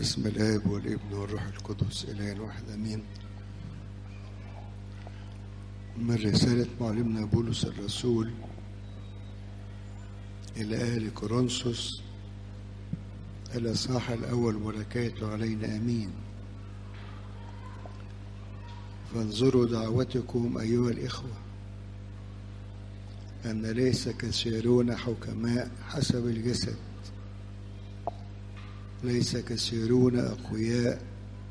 بسم الاب والابن والروح القدس اله واحد امين من رسالة معلمنا بولس الرسول إلى أهل كورنثوس الإصحاح الأول بركاته علينا أمين فانظروا دعوتكم أيها الإخوة أن ليس كثيرون حكماء حسب الجسد ليس كثيرون أقوياء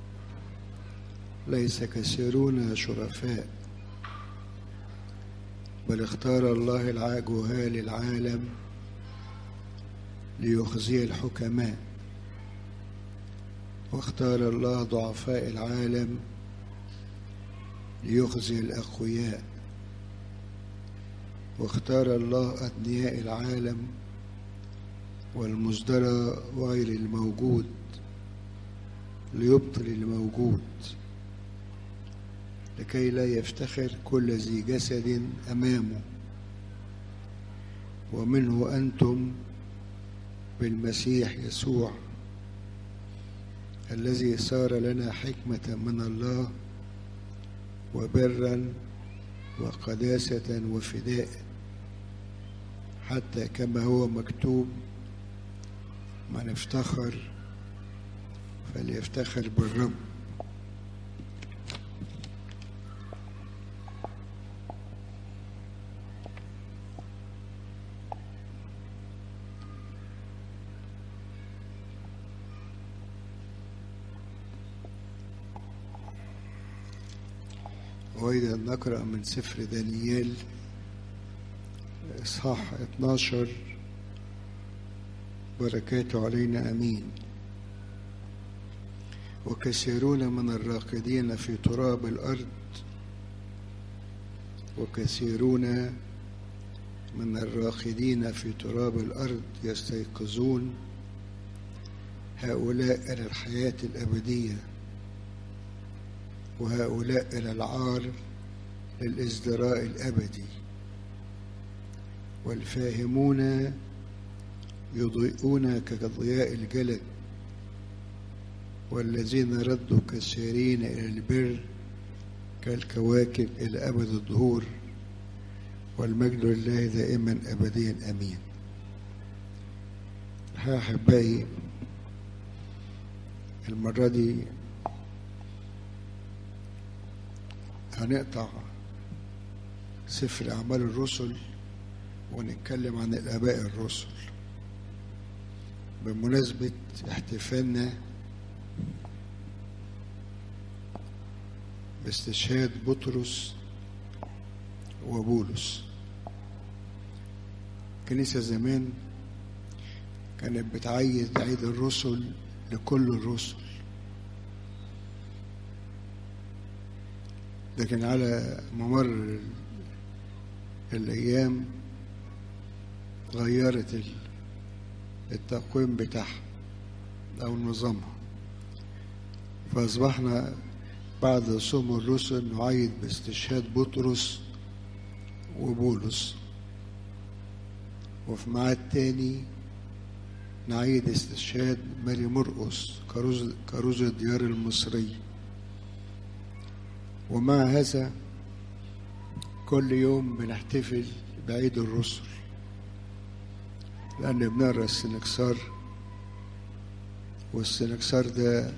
ليس كثيرون شرفاء بل اختار الله العاجهال العالم ليخزي الحكماء واختار الله ضعفاء العالم ليخزي الأقوياء واختار الله أدنياء العالم والمزدرى وغير الموجود ليبطل الموجود لكي لا يفتخر كل ذي جسد أمامه ومنه أنتم بالمسيح يسوع الذي صار لنا حكمة من الله وبرا وقداسة وفداء حتى كما هو مكتوب من افتخر فليفتخر بالرب وإذا نقرأ من سفر دانيال إصحاح 12 بركاته علينا امين وكثيرون من الراقدين في تراب الارض وكثيرون من الراقدين في تراب الارض يستيقظون هؤلاء الى الحياه الابديه وهؤلاء الى العار للازدراء الابدي والفاهمون يضيئون كضياء الجلد والذين ردوا كالسيرين إلى البر كالكواكب إلى أبد الظهور والمجد لله دائما أبديا أمين ها أحبائي المرة دي هنقطع سفر أعمال الرسل ونتكلم عن الآباء الرسل بمناسبة احتفالنا باستشهاد بطرس وبولس الكنيسة زمان كانت بتعيد عيد الرسل لكل الرسل لكن على ممر الأيام غيرت التقويم بتاعها أو نظامها فأصبحنا بعد صوم الرسل نعيد باستشهاد بطرس وبولس وفي ميعاد تاني نعيد استشهاد ماري مرقس كروز, كروز الديار المصري ومع هذا كل يوم بنحتفل بعيد الرسل لأن بنقرا السنكسار والسنكسار ده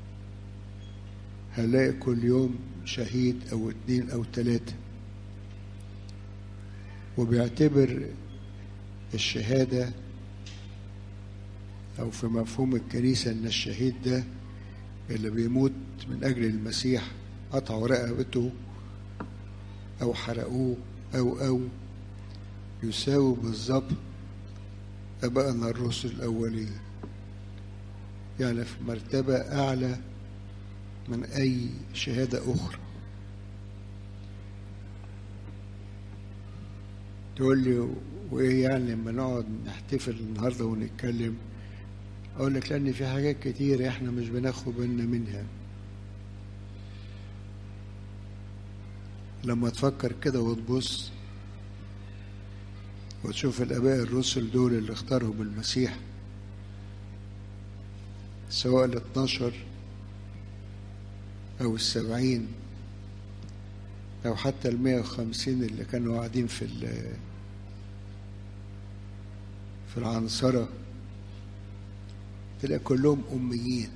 هنلاقي كل يوم شهيد أو اتنين أو تلاتة وبيعتبر الشهادة أو في مفهوم الكنيسة إن الشهيد ده اللي بيموت من أجل المسيح قطعوا رقبته أو حرقوه أو أو يساوي بالظبط أبائنا الرسل الأولين يعني في مرتبة أعلى من أي شهادة أخرى تقول لي وإيه يعني لما نقعد نحتفل النهاردة ونتكلم أقول لك لأن في حاجات كتير إحنا مش بناخد بالنا منها لما تفكر كده وتبص وتشوف الآباء الرسل دول اللي اختارهم المسيح سواء ال 12 أو السبعين أو حتى ال 150 اللي كانوا قاعدين في في العنصرة تلاقي كلهم أميين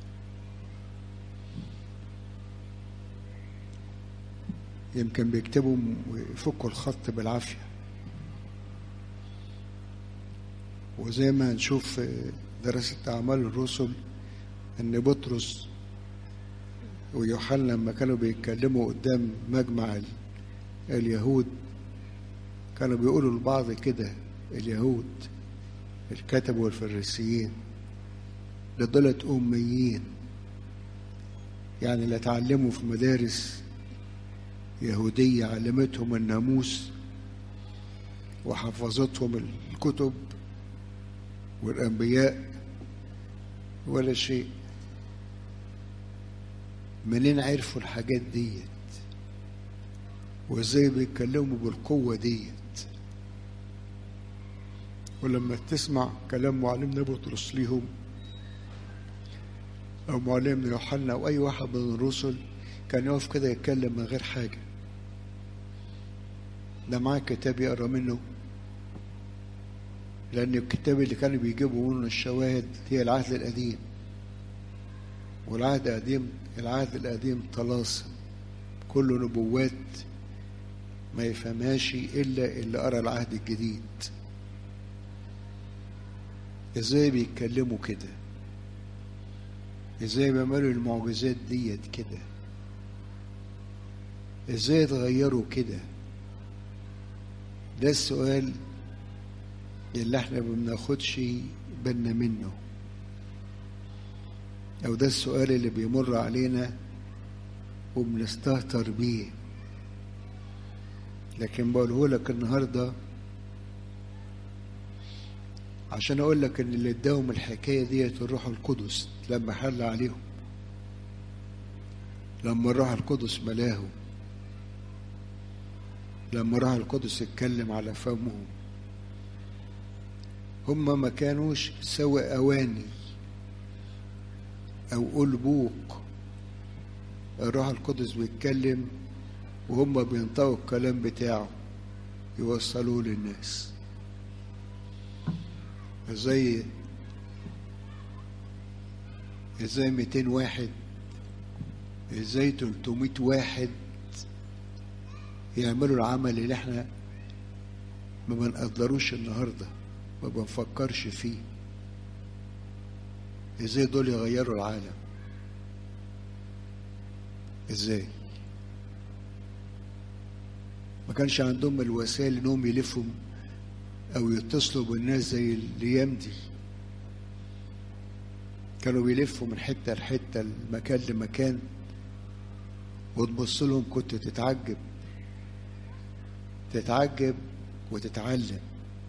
يمكن بيكتبوا ويفكوا الخط بالعافية وزي ما هنشوف في دراسة أعمال الرسل إن بطرس ويوحنا لما كانوا بيتكلموا قدام مجمع اليهود كانوا بيقولوا لبعض كده اليهود الكتب والفريسيين لدولت أميين يعني لا تعلموا في مدارس يهودية علمتهم الناموس وحفظتهم الكتب والأنبياء ولا شيء منين عرفوا الحاجات ديت وازاي بيتكلموا بالقوة ديت ولما تسمع كلام معلمنا بطرس ليهم أو معلمنا يوحنا أو أي واحد من الرسل كان يقف كده يتكلم من غير حاجة ده معاه كتاب يقرا منه لأن الكتاب اللي كانوا بيجيبوا منه الشواهد هي العهد القديم والعهد القديم العهد القديم طلاسم كله نبوات ما يفهمهاش إلا اللي قرا العهد الجديد ازاي بيتكلموا كده ازاي بيعملوا المعجزات ديت كده ازاي اتغيروا كده ده السؤال اللي احنا ما بناخدش بالنا منه او ده السؤال اللي بيمر علينا وبنستهتر بيه لكن بقوله لك النهارده عشان اقول لك ان اللي اداهم الحكايه ديت الروح القدس لما حل عليهم لما الروح القدس ملاهم لما الروح القدس اتكلم على فمهم هم ما كانوش سوى اواني او قلبوق الروح القدس بيتكلم وهم بينطقوا الكلام بتاعه يوصلوه للناس ازاي ازاي 200 واحد ازاي 300 واحد يعملوا العمل اللي احنا ما بنقدروش النهارده ما بنفكرش فيه ازاي دول يغيروا العالم ازاي ما كانش عندهم الوسائل انهم يلفوا او يتصلوا بالناس زي الايام دي كانوا بيلفوا من حته لحته المكان لمكان وتبص لهم كنت تتعجب تتعجب وتتعلم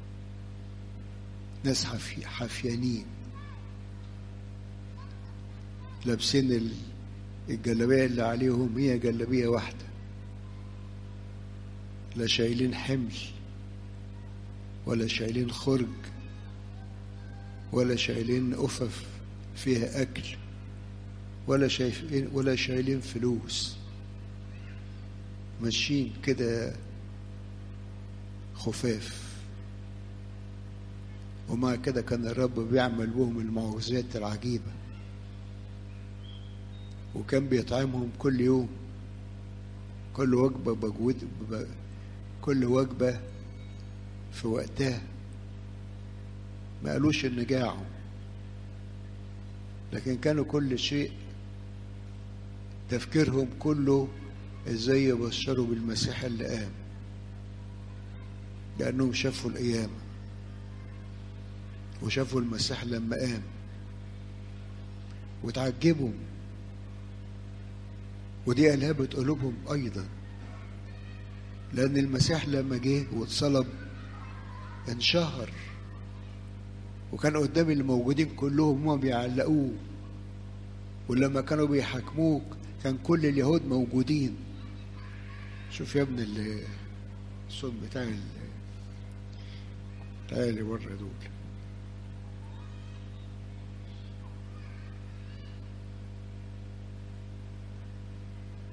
ناس حفي حفيانين لابسين الجلابيه اللي عليهم هي جلابيه واحده لا شايلين حمل ولا شايلين خرج ولا شايلين أفف فيها أكل ولا شايفين ولا شايلين فلوس ماشيين كده خفاف ومع كده كان الرب بيعمل بهم المعجزات العجيبة وكان بيطعمهم كل يوم كل وجبة بجود كل وجبة في وقتها ما قالوش ان جاعوا لكن كانوا كل شيء تفكيرهم كله ازاي يبشروا بالمسيح اللي قام لانهم شافوا القيامه وشافوا المسيح لما قام وتعجبوا ودي ألهبت قلوبهم أيضا لأن المسيح لما جه واتصلب انشهر وكان قدام الموجودين كلهم هم بيعلقوه ولما كانوا بيحاكموك كان كل اليهود موجودين شوف يا ابن الصوت بتاع بتاع اللي بره دول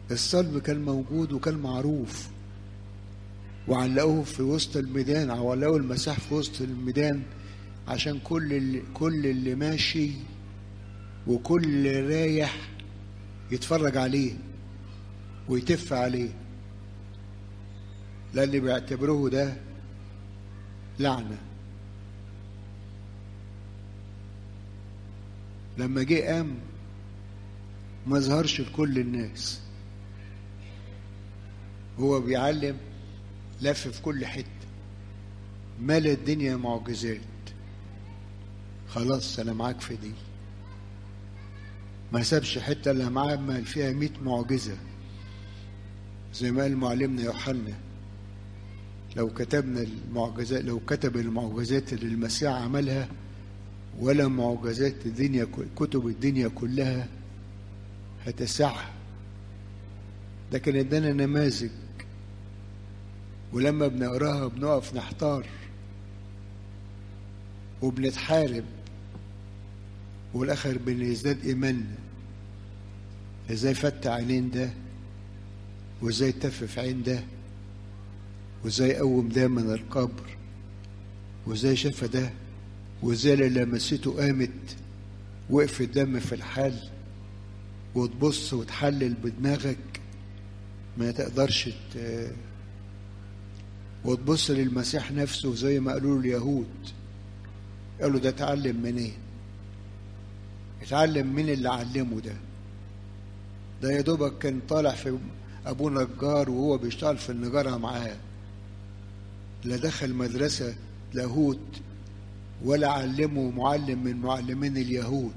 الصلب كان موجود وكان معروف وعلقوه في وسط الميدان او علقوا المسيح في وسط الميدان عشان كل اللي كل اللي ماشي وكل اللي رايح يتفرج عليه ويتف عليه لان بيعتبروه ده لعنه لما جه قام ما ظهرش لكل الناس هو بيعلم لف في كل حته ملا الدنيا معجزات خلاص انا معاك في دي ما سابش حته الا معاه ما فيها مئة معجزه زي ما قال معلمنا يوحنا لو كتبنا المعجزات لو كتب المعجزات اللي المسيح عملها ولا معجزات الدنيا كتب الدنيا كلها هتسعها لكن ادانا نماذج ولما بنقراها بنقف نحتار وبنتحارب والاخر بنزداد ايماننا ازاي فتح عينين ده وازاي تف في عين ده وازاي قوم ده من القبر وازاي شاف ده وازاي اللي لمسته قامت وقف الدم في الحال وتبص وتحلل بدماغك ما تقدرش ت... وتبص للمسيح نفسه زي ما قالوا اليهود قالوا ده اتعلم منين إيه؟ اتعلم مين اللي علمه ده ده يا دوبك كان طالع في ابوه نجار وهو بيشتغل في النجارة معاه لا دخل مدرسة لاهوت ولا علمه معلم من معلمين اليهود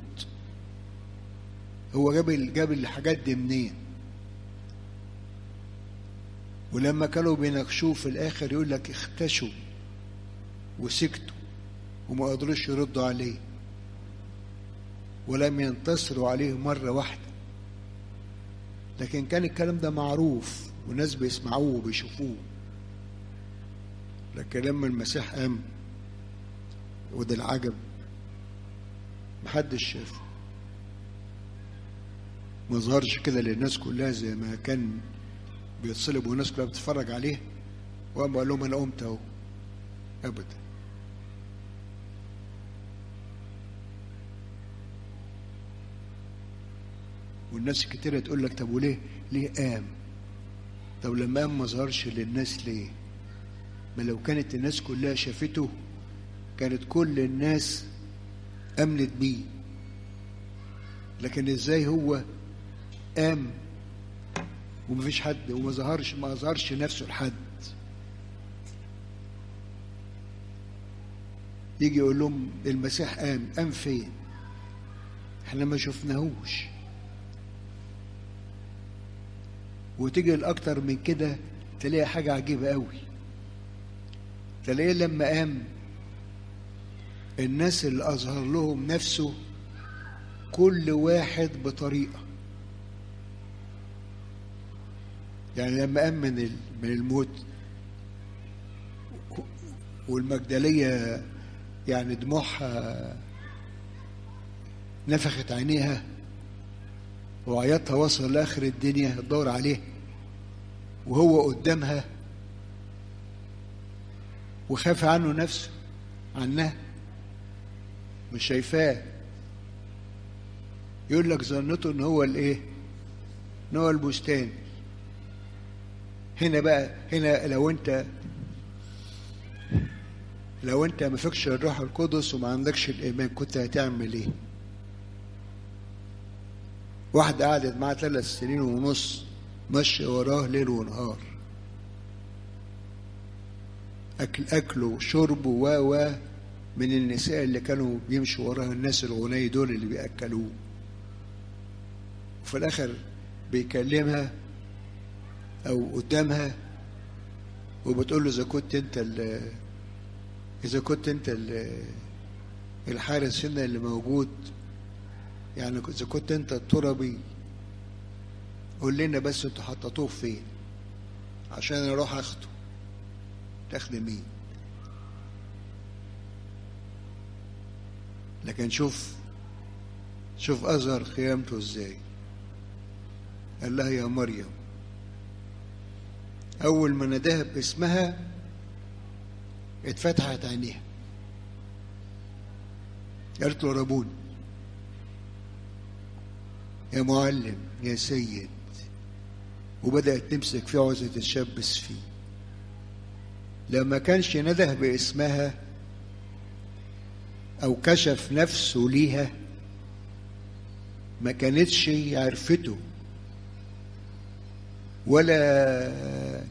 هو جاب جاب الحاجات دي منين ولما كانوا بيناقشوه في الاخر يقول لك اختشوا وسكتوا وما قدروش يردوا عليه ولم ينتصروا عليه مرة واحدة لكن كان الكلام ده معروف والناس بيسمعوه وبيشوفوه لكن لما المسيح قام وده العجب محدش شافه ما ظهرش كده للناس كلها زي ما كان بيتصلب والناس كلها بتتفرج عليه وقام قال لهم انا قمت اهو ابدا والناس كتيرة تقول لك طب وليه ليه قام طب لما قام ما ظهرش للناس ليه ما لو كانت الناس كلها شافته كانت كل الناس امنت بيه لكن ازاي هو قام ومفيش حد وما ظهرش ما ظهرش نفسه لحد يجي يقول لهم المسيح قام قام فين احنا ما شفناهوش وتيجي الاكتر من كده تلاقي حاجه عجيبه قوي تلاقيه لما قام الناس اللي اظهر لهم نفسه كل واحد بطريقه يعني لما قام من من الموت والمجدليه يعني دموعها نفخت عينيها وعيطها وصل لاخر الدنيا تدور عليه وهو قدامها وخاف عنه نفسه عنها مش شايفاه يقول لك ظنته ان هو الايه ان هو البستان هنا بقى هنا لو انت لو انت ما فيكش الروح القدس وما عندكش الايمان كنت هتعمل ايه واحدة قعدت معاه ثلاث سنين ونص ماشية وراه ليل ونهار أكل أكله وشربه و و من النساء اللي كانوا بيمشوا وراها الناس الغني دول اللي بيأكلوه وفي الآخر بيكلمها أو قدامها وبتقول له إذا كنت أنت إذا كنت أنت الحارس هنا اللي موجود يعني إذا كنت أنت التربي قول لنا بس أنتوا حطيتوه فين عشان أروح أخده تاخد مين لكن شوف شوف أظهر خيامته إزاي قال لها يا مريم أول ما ناداها باسمها اتفتحت عينيها قالت له ربون يا معلم يا سيد وبدأت تمسك فيه عاوزة تتشبث فيه لما كانش نده باسمها أو كشف نفسه ليها ما كانتش عرفته ولا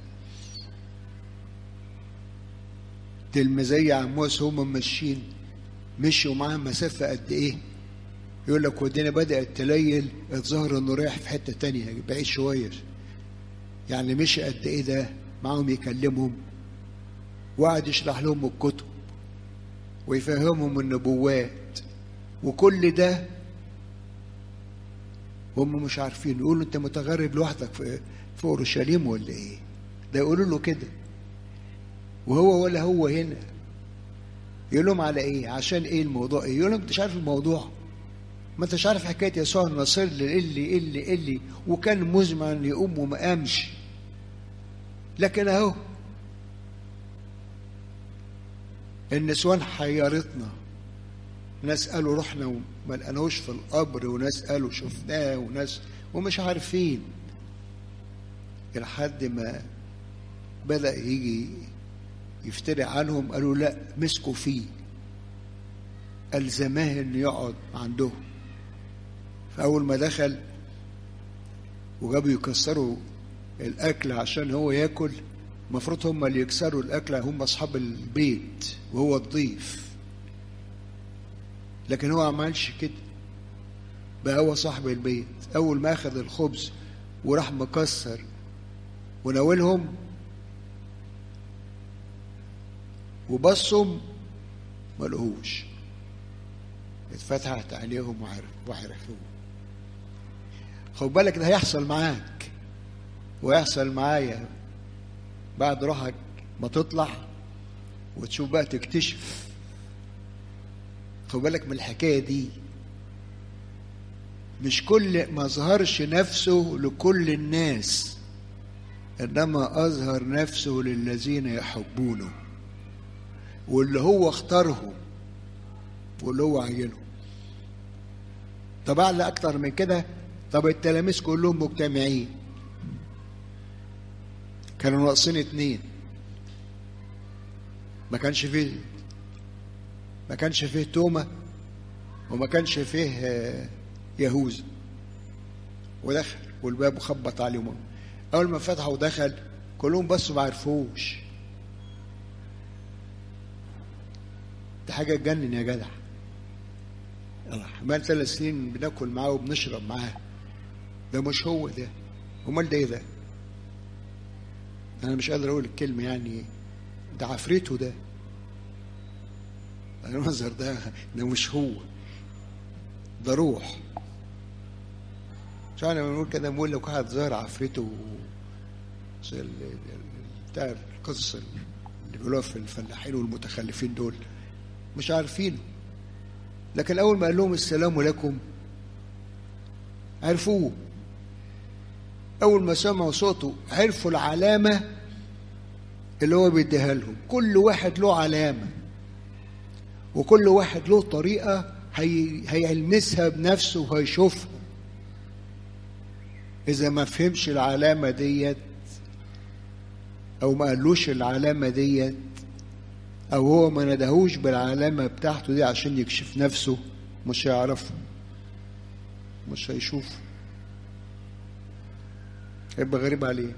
تلميذية عموس هم ماشيين مشوا معاه مسافة قد إيه يقول لك ودينا بدأت تليل الظهر إنه رايح في حتة تانية بعيد شوية يعني مشي قد إيه ده معاهم يكلمهم وقعد يشرح لهم الكتب ويفهمهم النبوات وكل ده هم مش عارفين يقولوا انت متغرب لوحدك في في اورشليم ولا ايه ده يقولوا له كده وهو ولا هو هنا يقول لهم على ايه عشان ايه الموضوع ايه يقول لهم انت مش عارف الموضوع ما انتش عارف حكايه يسوع النصير اللي اللي اللي اللي وكان مزمع ان يقوم وما قامش لكن اهو النسوان حيرتنا ناس قالوا رحنا وما لقناهوش في القبر وناس قالوا شفناه وناس ومش عارفين لحد ما بدأ يجي يفتري عنهم قالوا لا مسكوا فيه ألزماه إنه يقعد عندهم فأول ما دخل وجابوا يكسروا الأكل عشان هو ياكل المفروض هم اللي يكسروا الأكل هم أصحاب البيت وهو الضيف لكن هو عملش كده بقى هو صاحب البيت أول ما أخذ الخبز وراح مكسر وناولهم وبصهم ما لقوش اتفتحت عليهم وعرفوه خد بالك ده هيحصل معاك ويحصل معايا بعد روحك ما تطلع وتشوف بقى تكتشف خد بالك من الحكايه دي مش كل ما ظهرش نفسه لكل الناس انما اظهر نفسه للذين يحبونه واللي هو اختارهم واللي هو عينهم طب اعلى اكتر من كده طب التلاميذ كلهم مجتمعين كانوا ناقصين اتنين ما كانش فيه ما كانش فيه توما وما كانش فيه يهوذا ودخل والباب خبط عليهم اول ما فتحوا ودخل كلهم بس ما عرفوش دي حاجه تجنن يا جدع بقى ثلاث سنين بناكل معاه وبنشرب معاه ده مش هو ده امال ده ايه ده انا مش قادر اقول الكلمه يعني ده عفريته ده المنظر ده ده مش هو ده روح مش انا بنقول كده بنقول لك واحد ظاهر عفريته بتاع القصص اللي بيقولوها في الفلاحين والمتخلفين دول مش عارفينه لكن اول ما قال لهم السلام لكم عرفوه اول ما سمعوا صوته عرفوا العلامه اللي هو بيديها لهم كل واحد له علامه وكل واحد له طريقه هي... هيلمسها بنفسه وهيشوفها اذا ما فهمش العلامه ديت او ما قالوش العلامه ديت او هو ما ندهوش بالعلامه بتاعته دي عشان يكشف نفسه مش هيعرفها مش هيشوفه هيبقى غريب عليه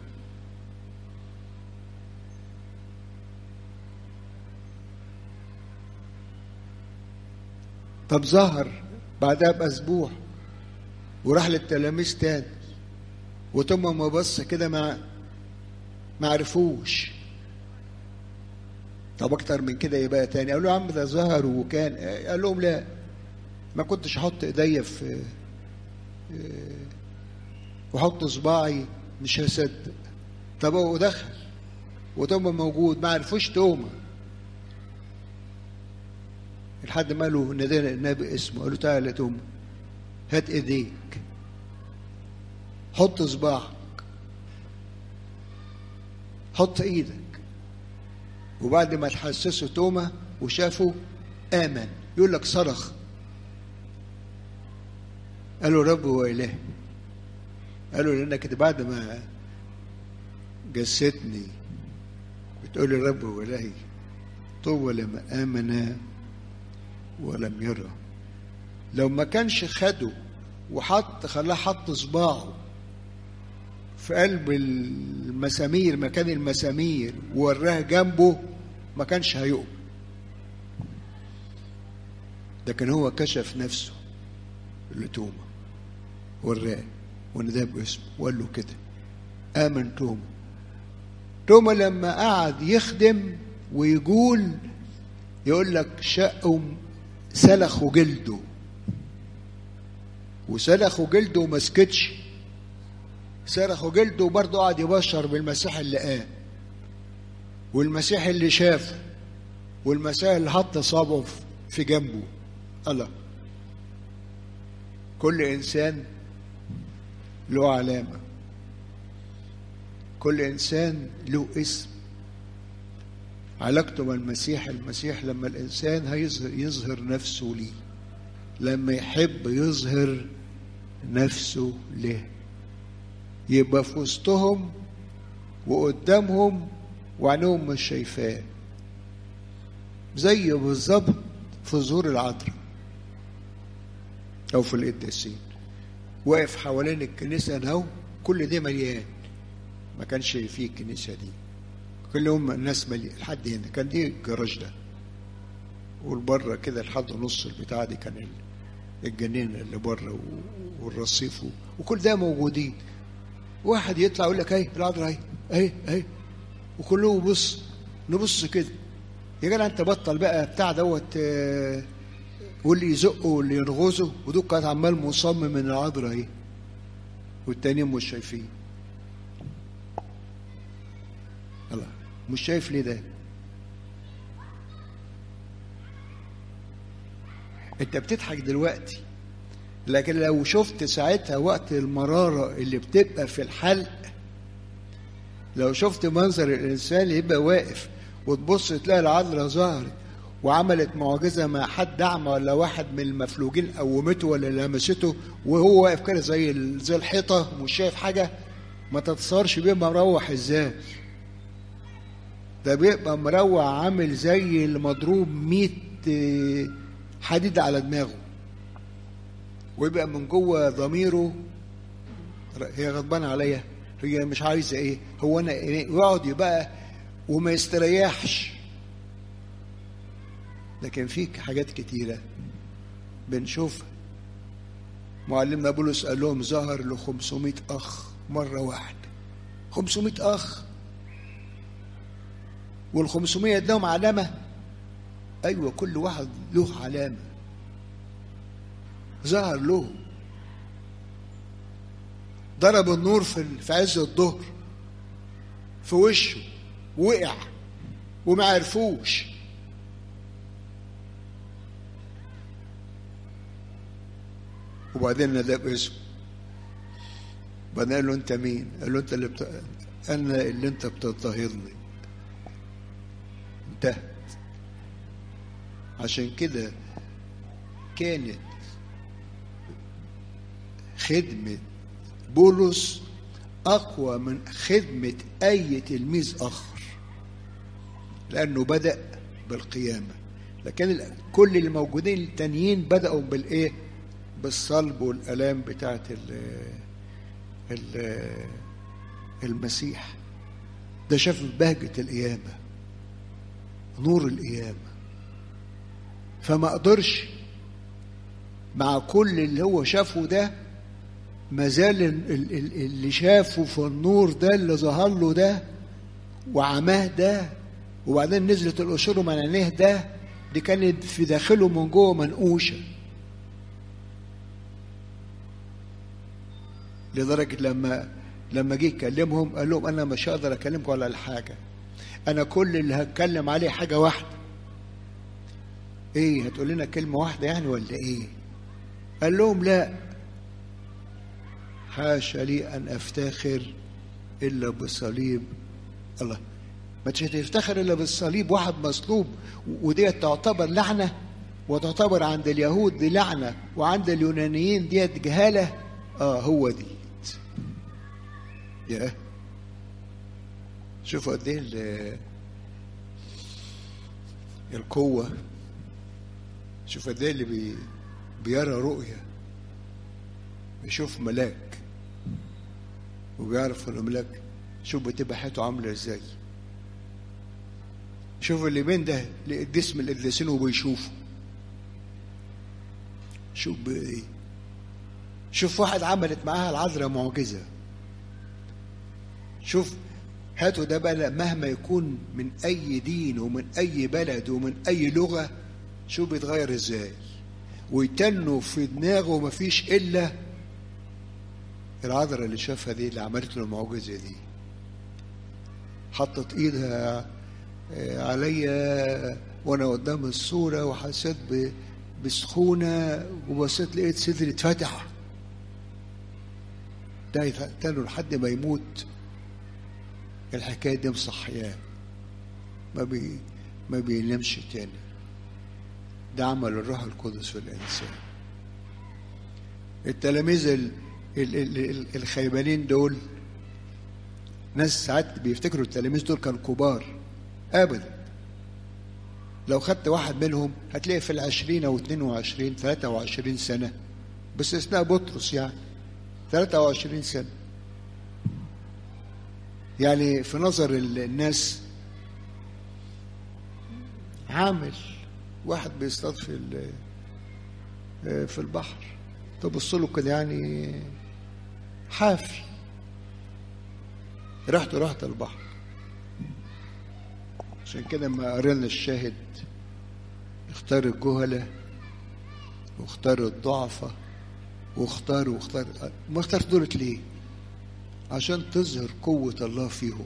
طب ظهر بعدها باسبوع وراح للتلاميذ تاني وتم ما بص كده ما ما عرفوش طب اكتر من كده يبقى تاني قالوا له يا عم ده ظهر وكان قال لهم لا ما كنتش احط ايديا في واحط صباعي مش هصدق طب هو دخل وتوما موجود ما عرفوش توما لحد ما قالوا نادينا النبي اسمه قالوا تعالى يا توما هات ايديك حط صباعك حط ايدك وبعد ما تحسسه تومة وشافه آمن يقول لك صرخ قال له رب هو إله قال له لأنك كده بعد ما جستني بتقول لي رب هو إلهي طوبى لما آمن ولم يرى لو ما كانش خده وحط خلاه حط صباعه في قلب المسامير مكان المسامير ووراه جنبه ما كانش هيقوم لكن هو كشف نفسه لتوما وراه ونداه باسمه وقال له كده آمن توما توما لما قعد يخدم ويقول يقول لك شقوا سلخوا جلده وسلخوا جلده وما سكتش سلخوا جلده وبرضه قعد يبشر بالمسيح اللي قام والمسيح اللي شافه والمسيح اللي حط صابعه في جنبه الله كل انسان له علامه كل انسان له اسم علاقته مع المسيح المسيح لما الانسان هيظهر يظهر نفسه ليه لما يحب يظهر نفسه له يبقى في وسطهم وقدامهم وعينهم مش شايفاه زي بالظبط في ظهور العذراء او في القداسين واقف حوالين الكنيسه اهو كل ده مليان ما كانش فيه الكنيسه دي كلهم الناس مليان لحد هنا كان دي الجراج ده والبره كده لحد نص البتاع دي كان الجنينه اللي بره والرصيف وكل ده موجودين واحد يطلع يقول لك اهي العذراء اهي اهي اهي وكلهم بص نبص كده يا جدع انت بطل بقى بتاع دوت آه واللي يزقه واللي يرغزه ودول كانت عمال مصمم من العذراء اهي والتانيين مش شايفين الله مش شايف ليه ده انت بتضحك دلوقتي لكن لو شفت ساعتها وقت المرارة اللي بتبقى في الحلق لو شفت منظر الإنسان اللي يبقى واقف وتبص تلاقي العذراء ظهرت وعملت معجزة مع حد أعمى ولا واحد من المفلوجين قومته ولا لمسته وهو واقف كده زي زي الحيطة ومش شايف حاجة ما تتصورش بيبقى مروح ازاي ده بيبقى مروح عامل زي المضروب 100 حديد على دماغه ويبقى من جوه ضميره هي غضبانه عليا هي مش عايزه ايه هو انا ايه يقعد يبقى وما يستريحش لكن في حاجات كتيره بنشوفها معلمنا بولس قال لهم ظهر له 500 اخ مره واحده 500 اخ وال 500 اداهم علامه ايوه كل واحد له علامه ظهر له ضرب النور في في عز الظهر في وشه وقع وما عرفوش وبعدين نادى باسمه بعدين قال له انت مين؟ قال له انت اللي بت... انا اللي انت بتضطهدني انتهت عشان كده كانت خدمة بولس أقوى من خدمة أي تلميذ آخر لأنه بدأ بالقيامة لكن كل الموجودين التانيين بدأوا بالإيه؟ بالصلب والآلام بتاعت ال ال المسيح ده شاف بهجة القيامة نور القيامة فما قدرش مع كل اللي هو شافه ده ما زال اللي شافه في النور ده اللي ظهر له ده وعماه ده وبعدين نزلت القشور من عينيه ده دي كانت في داخله من جوه منقوشه لدرجه لما لما جه يكلمهم قال لهم انا مش هقدر اكلمكم على الحاجه انا كل اللي هتكلم عليه حاجه واحده ايه هتقول لنا كلمه واحده يعني ولا ايه قال لهم لا حاشا لي ان افتخر الا بصليب الله ما تفتخر الا بالصليب واحد مصلوب وديت تعتبر لعنه وتعتبر عند اليهود دي لعنه وعند اليونانيين ديت جهاله اه هو دي يا شوفوا قد ايه القوه شوف قد ايه اللي بي بيرى رؤيه بيشوف ملاك وبيعرف انه ملاك شوف بتبقى حياته عامله ازاي شوف اللي بين ده الجسم القديسين وبيشوفه شوف بايه شوف واحد عملت معاها العذراء معجزه شوف هاتوا ده بقى مهما يكون من اي دين ومن اي بلد ومن اي لغه شوف بيتغير ازاي ويتنوا في دماغه مفيش الا العذراء اللي شافها دي اللي عملت له المعجزه دي حطت ايدها عليا وانا قدام الصوره وحسيت بسخونه وبصيت لقيت صدري اتفتح ده يتقتله لحد ما يموت الحكايه دي مصحياه ما بي ما بينامش تاني ده عمل الروح القدس في الانسان التلاميذ ال ال ال الخيبانين دول ناس ساعات بيفتكروا التلاميذ دول كانوا كبار ابدا لو خدت واحد منهم هتلاقي في العشرين او 22 23 سنه بس اسمها بطرس يعني 23 سنه يعني في نظر الناس عامل واحد بيصطاد في في البحر تبص له كده يعني حافي رحت رحت البحر عشان كده ما قرينا الشاهد اختار الجهلة واختار الضعفة واختار واختار ما اختار دولت ليه؟ عشان تظهر قوة الله فيهم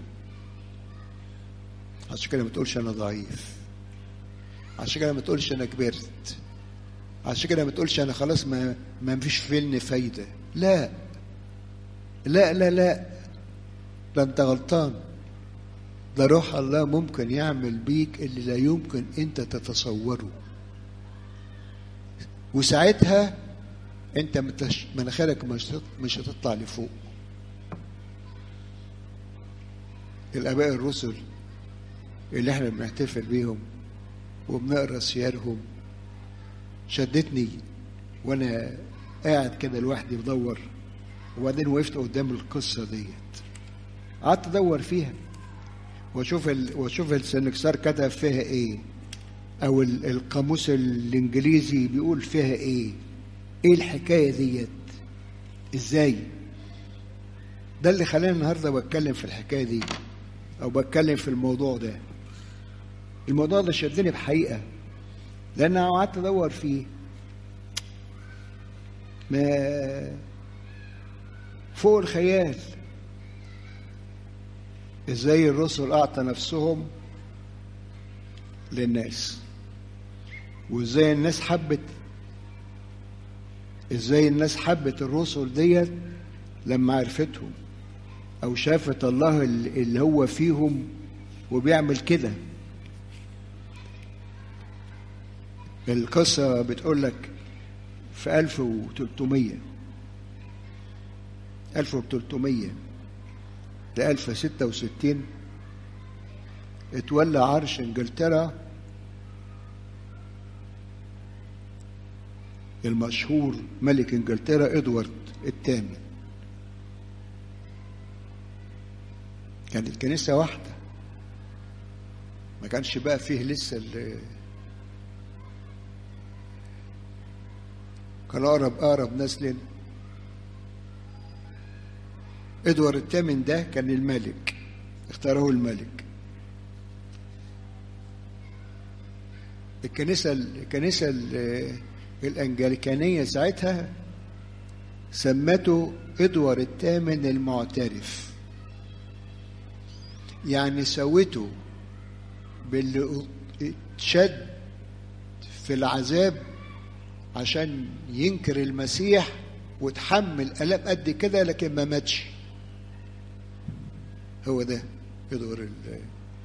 عشان كده ما تقولش أنا ضعيف عشان كده ما تقولش أنا كبرت عشان كده ما تقولش أنا خلاص ما ما فيش فيلم فايدة لا لا لا لا ده أنت غلطان ده روح الله ممكن يعمل بيك اللي لا يمكن أنت تتصوره وساعتها أنت مناخيرك مش هتطلع لفوق الآباء الرسل اللي احنا بنحتفل بيهم وبنقرا سيارهم شدتني وانا قاعد كده لوحدي بدور وبعدين وقفت قدام القصه ديت قعدت ادور فيها واشوف ال... واشوف السنكسار كتب فيها ايه او ال... القاموس الانجليزي بيقول فيها ايه ايه الحكايه ديت ازاي ده اللي خلاني النهارده بتكلم في الحكايه دي او بتكلم في الموضوع ده الموضوع ده شدني بحقيقه لان انا قعدت ادور فيه ما فوق الخيال ازاي الرسل اعطى نفسهم للناس وازاي الناس حبت ازاي الناس حبت الرسل ديت لما عرفتهم او شافت الله اللي هو فيهم وبيعمل كده القصة بتقول لك في 1300 1300 ل 1066 اتولى عرش انجلترا المشهور ملك انجلترا ادوارد الثامن كانت كنيسة واحدة ما كانش بقى فيه لسه كان أقرب أقرب ناس لنا إدوار الثامن ده كان الملك اختاره الملك الكنيسة الكنيسة الأنجليكانية ساعتها سمته إدوار الثامن المعترف يعني سوته باللي اتشد في العذاب عشان ينكر المسيح وتحمل ألم قد كده لكن ما ماتش هو ده ادور ال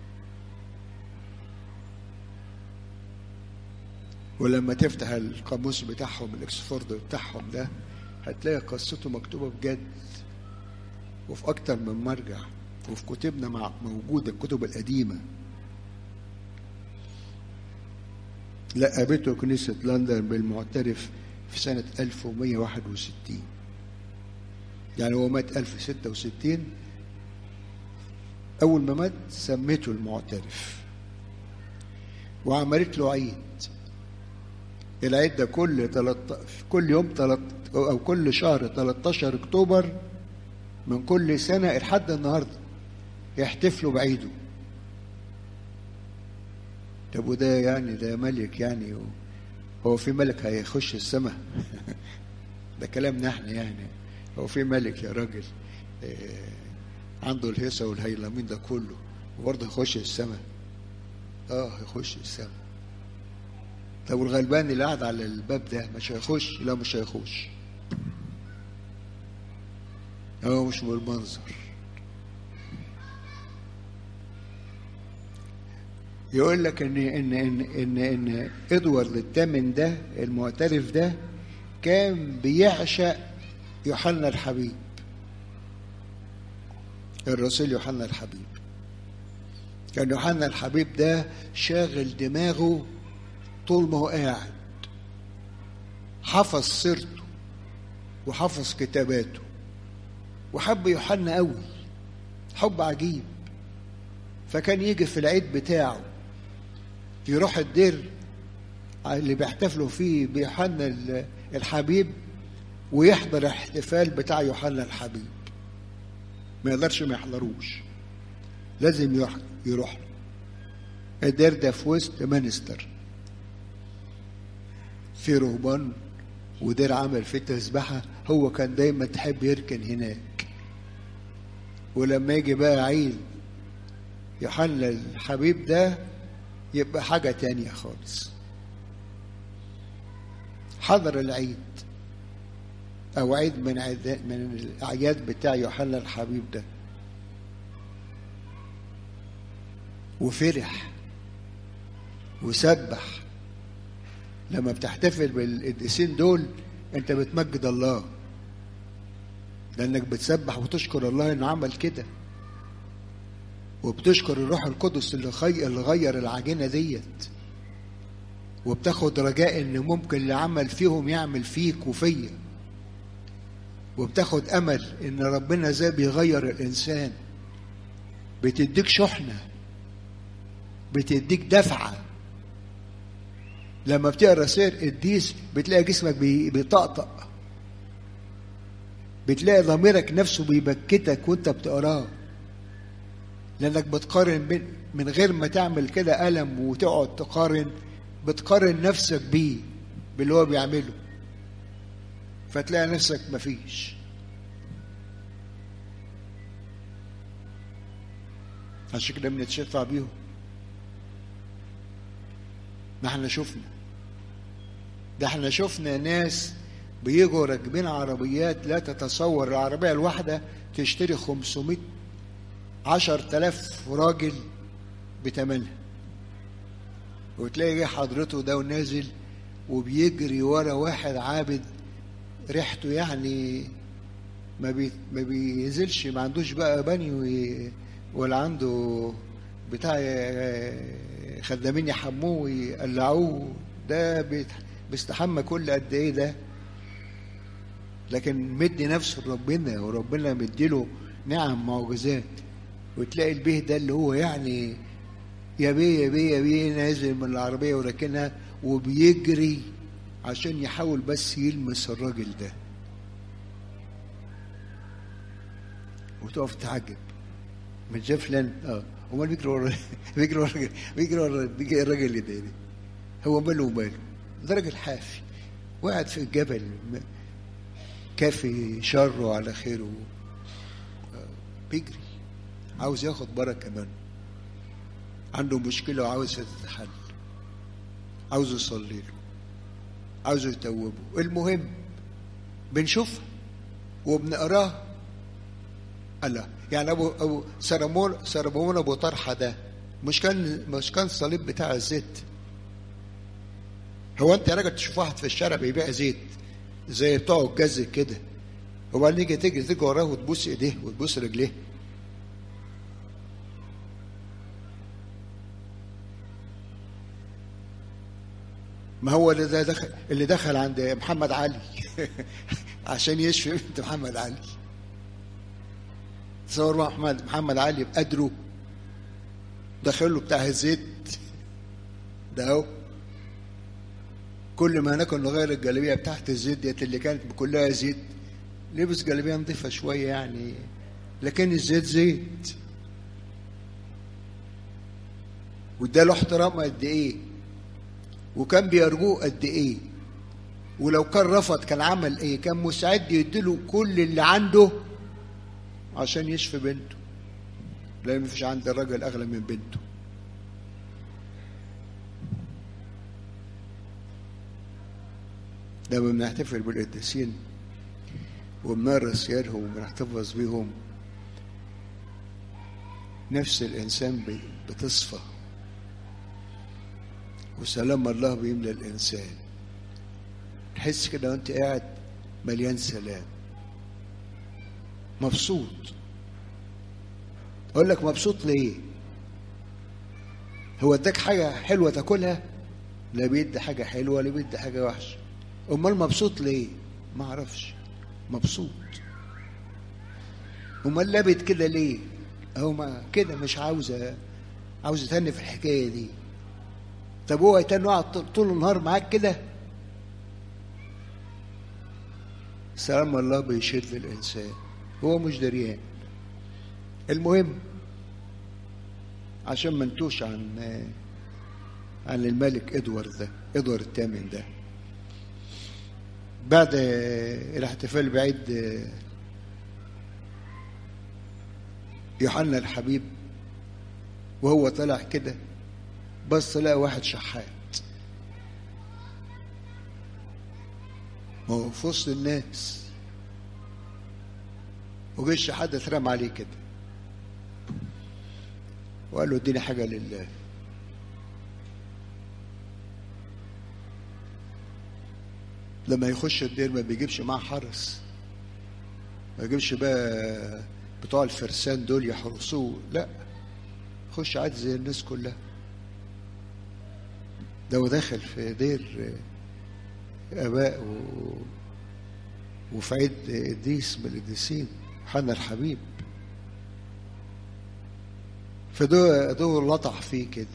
ولما تفتح القاموس بتاعهم الاكسفورد بتاعهم ده هتلاقي قصته مكتوبة بجد وفي أكتر من مرجع وفي كتبنا مع موجودة الكتب القديمة لقبته كنيسة لندن بالمعترف في سنة 1161 يعني هو مات 1066 أول ما مات سميته المعترف وعملت له عيد العيد ده كل تلت... كل يوم تلت... أو كل شهر 13 أكتوبر من كل سنة لحد النهاردة يحتفلوا بعيده طب وده يعني ده ملك يعني هو في ملك هيخش السماء ده كلامنا احنا يعني هو في ملك يا راجل عنده الهيصة والهيلمين ده كله وبرضه يخش السماء اه هيخش السماء طب والغلبان اللي قاعد على الباب ده مش هيخش لا مش هيخش هو مش بالمنظر يقول لك ان ان ان ان, إن ادوارد الثامن ده المعترف ده كان بيعشق يوحنا الحبيب الرسول يوحنا الحبيب كان يوحنا الحبيب ده شاغل دماغه طول ما هو قاعد حفظ سيرته وحفظ كتاباته وحب يوحنا قوي حب عجيب فكان يجي في العيد بتاعه يروح الدير اللي بيحتفلوا فيه بيوحنا الحبيب ويحضر الاحتفال بتاع يوحنا الحبيب ما يقدرش ما يحضروش لازم يروح الدير ده في وسط مانستر في رهبان ودير عمل فيه تسبحة هو كان دايما تحب يركن هناك ولما يجي بقى عيد يوحنا الحبيب ده يبقى حاجة تانية خالص حضر العيد أو عيد من عيد من الأعياد بتاع يوحنا الحبيب ده وفرح وسبح لما بتحتفل بالقديسين دول انت بتمجد الله لانك بتسبح وتشكر الله انه عمل كده وبتشكر الروح القدس اللي خي... اللي غير العجينه ديت وبتاخد رجاء ان ممكن اللي عمل فيهم يعمل فيك وفيا وبتاخد امل ان ربنا زي بيغير الانسان بتديك شحنه بتديك دفعه لما بتقرا سير قديس بتلاقي جسمك بيطقطق بتلاقي ضميرك نفسه بيبكتك وانت بتقراه لانك بتقارن بين من غير ما تعمل كده ألم وتقعد تقارن بتقارن نفسك بيه باللي هو بيعمله فتلاقي نفسك مفيش عشان كده بنتشفع بيهم ما احنا شفنا ده احنا شفنا ناس بيجوا راكبين عربيات لا تتصور العربية الواحدة تشتري 500 عشر تلاف راجل بتمنها وتلاقي جه حضرته ده ونازل وبيجري ورا واحد عابد ريحته يعني ما بي ما بينزلش ما عندوش بقى بني ولا عنده بتاع خدامين يحموه ويقلعوه ده بيستحمى كل قد ايه ده لكن مدي نفسه لربنا وربنا مديله نعم معجزات وتلاقي البيه ده اللي هو يعني يا بيه يا بيه يا بيه نازل من العربيه وراكنها وبيجري عشان يحاول بس يلمس الراجل ده وتقف تعجب من جاء فلان اه امال بيجري ورا بيجري ورا بيجري ورا بيجري الراجل اللي ده هو ماله وماله ده راجل حافي وقعد في الجبل كافي شره على خيره بيجري عاوز ياخد بركه منه عنده مشكله وعاوز تتحل عاوز يصلي له عاوز يتوبه المهم بنشوفها وبنقراها الله يعني ابو ابو سرمون سرمون ابو طرحه ده مش كان مش كان الصليب بتاع الزيت هو انت يا راجل تشوف واحد في الشارع بيبيع زيت زي بتوع الجز كده وبعدين يجي تجري تجري وراه وتبوس ايديه وتبوس رجليه ما هو اللي ده دخل اللي دخل عند محمد علي عشان يشفي بنت محمد علي تصور بقى محمد محمد علي بقدره داخل له بتاع الزيت ده اهو كل ما ناكل نغير الجلابيه بتاعت الزيت ديت اللي كانت كلها زيت لبس جلابيه نظيفه شويه يعني لكن الزيت زيت واداله احترام قد ايه وكان بيرجوه قد ايه ولو كان رفض كان عمل ايه كان مستعد يديله كل اللي عنده عشان يشفي بنته لان مفيش عند الراجل اغلى من بنته لما بنحتفل بالقديسين وبنمارس سيرهم وبنحتفظ بيهم نفس الإنسان بتصفى وسلام الله بيملى الإنسان تحس كده وأنت قاعد مليان سلام مبسوط أقول لك مبسوط ليه؟ هو اداك حاجة حلوة تاكلها؟ لا بيدي حاجة حلوة ولا بيدي حاجة وحشة امال مبسوط ليه ما اعرفش مبسوط امال لابد كده ليه اهو ما كده مش عاوزه عاوز تاني في الحكايه دي طب هو يتاني قاعد طول النهار معاك كده سلام الله بيشد الانسان هو مش دريان المهم عشان ما نتوش عن عن الملك ادوارد ده ادوارد الثامن ده بعد الاحتفال بعيد يوحنا الحبيب وهو طلع كده بص لقى واحد شحات هو في وسط الناس وجه الشحات اترمى عليه كده وقال له اديني حاجه لله لما يخش الدير ما بيجيبش معاه حرس ما يجيبش بقى بتوع الفرسان دول يحرسوه لا خش عادي زي الناس كلها ده هو داخل في دير اباء و... وفي عيد قديس من القديسين حنا الحبيب فده ده لطح فيه كده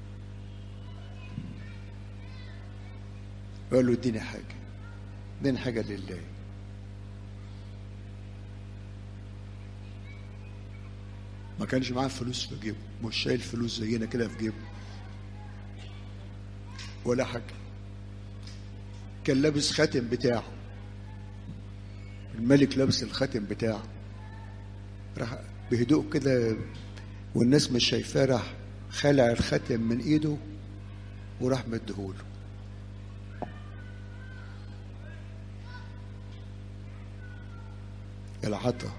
قال له اديني حاجه اديني حاجه لله ما كانش معاه فلوس في جيبه مش شايل فلوس زينا كده في جيبه ولا حاجه كان لابس خاتم بتاعه الملك لابس الخاتم بتاعه راح بهدوء كده والناس مش شايفاه راح خلع الخاتم من ايده وراح مديهوله العطا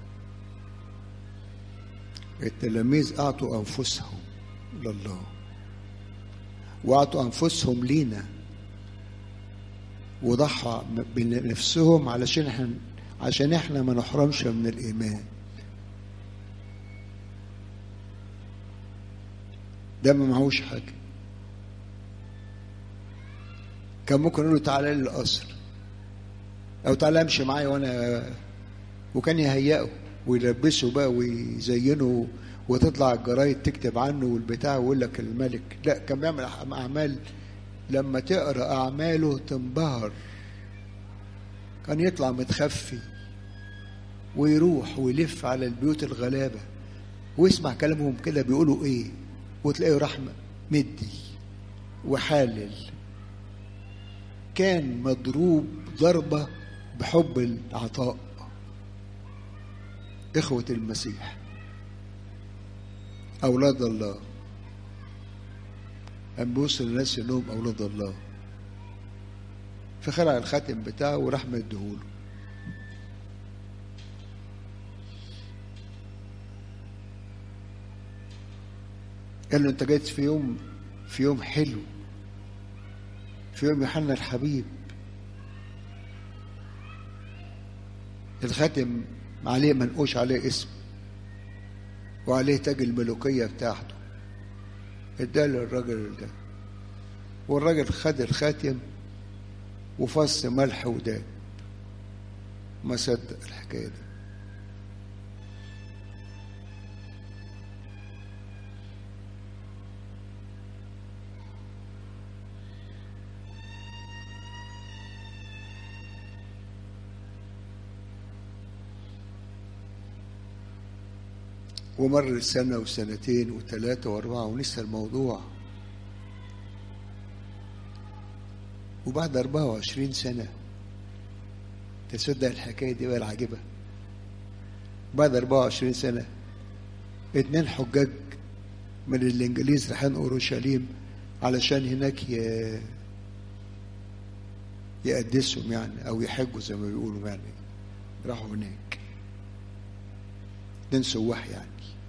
التلاميذ اعطوا انفسهم لله واعطوا انفسهم لينا وضحى بنفسهم علشان احنا عشان احنا ما نحرمش من الايمان ده ما معهوش حاجه كان ممكن يقول له تعالى لي القصر او تعالى امشي معايا وانا وكان يهيئه ويلبسه بقى ويزينه وتطلع الجرايد تكتب عنه والبتاع ويقول لك الملك لا كان بيعمل اعمال لما تقرا اعماله تنبهر كان يطلع متخفي ويروح ويلف على البيوت الغلابه ويسمع كلامهم كده بيقولوا ايه وتلاقيه راح مدي وحالل كان مضروب ضربه بحب العطاء إخوة المسيح أولاد الله أم بيوصل الناس إنهم أولاد الله فخلع الخاتم بتاعه وراح مديهوله قال له انت جيت في يوم في يوم حلو في يوم يوحنا الحبيب الخاتم عليه منقوش عليه اسم وعليه تاج الملوكية بتاعته اداه للراجل ده والراجل خد الخاتم وفص ملح وداب ما صدق الحكاية دي ومر سنة وسنتين وثلاثة وأربعة ونسى الموضوع وبعد 24 سنة تصدق الحكاية دي بقى العجيبة بعد 24 سنة اتنين حجاج من الإنجليز رايحين أورشليم علشان هناك ي... يقدسهم يعني أو يحجوا زي ما بيقولوا يعني راحوا هناك اتنين سواح يعني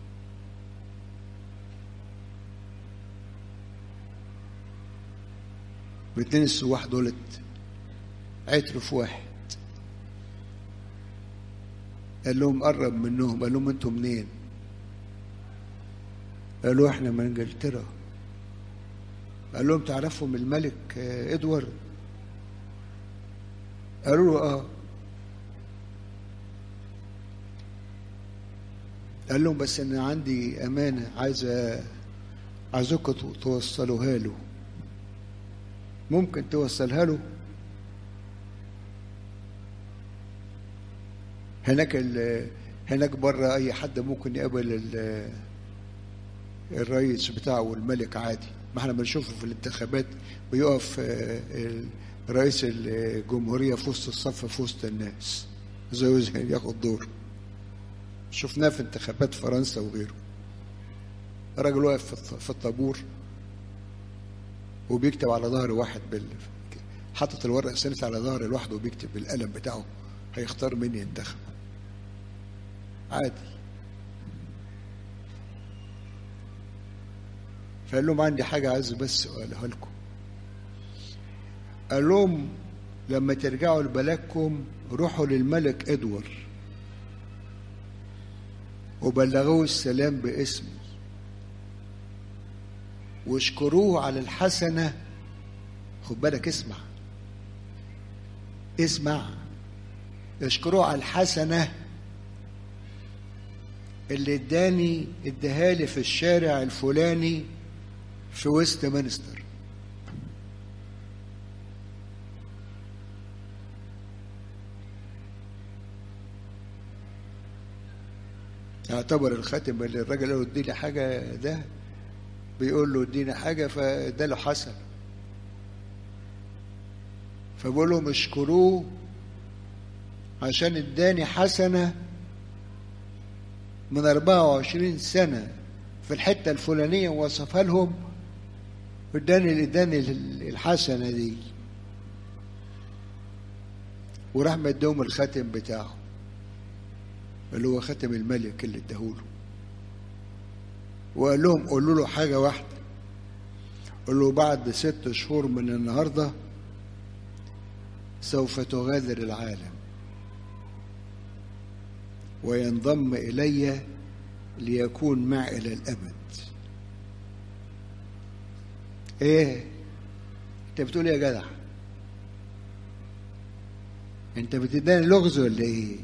الاتنين السواح دولت عتروا في واحد قال لهم قرب منهم قال لهم انتوا منين قالوا احنا من انجلترا قال لهم تعرفهم الملك ادوارد قالوا له اه قال لهم بس انا عندي امانه عايز عايزكم توصلوها له ممكن توصلها له هناك هناك بره اي حد ممكن يقابل الرئيس بتاعه والملك عادي ما احنا بنشوفه في الانتخابات بيقف رئيس الجمهورية في وسط الصف في وسط الناس زي زي ياخد دور شفناه في انتخابات فرنسا وغيره راجل واقف في الطابور وبيكتب على ظهر واحد بال حاطط الورقه السنة على ظهر لوحده وبيكتب بالقلم بتاعه هيختار مين ينتخب عادي فقال لهم عندي حاجة عايز بس أقولها لكم قال لهم لما ترجعوا لبلدكم روحوا للملك ادوار وبلغوه السلام باسمي واشكروه على الحسنة خد بالك اسمع اسمع اشكروه على الحسنة اللي اداني اداهالي في الشارع الفلاني في ويست مانستر يعتبر الخاتم اللي الراجل قال له اديني حاجه ده بيقول له اديني حاجه فاداله حسن فبقول لهم اشكروه عشان اداني حسنه من 24 سنه في الحته الفلانيه ووصفها لهم اداني اداني الحسنه دي وراح مديهم الخاتم بتاعه اللي هو خاتم الملك اللي اداهوله وقال لهم قولوا له حاجة واحدة قول له بعد ست شهور من النهاردة سوف تغادر العالم وينضم إلي ليكون معي إلى الأبد إيه أنت بتقول إيه يا جدع أنت بتداني لغز ولا إيه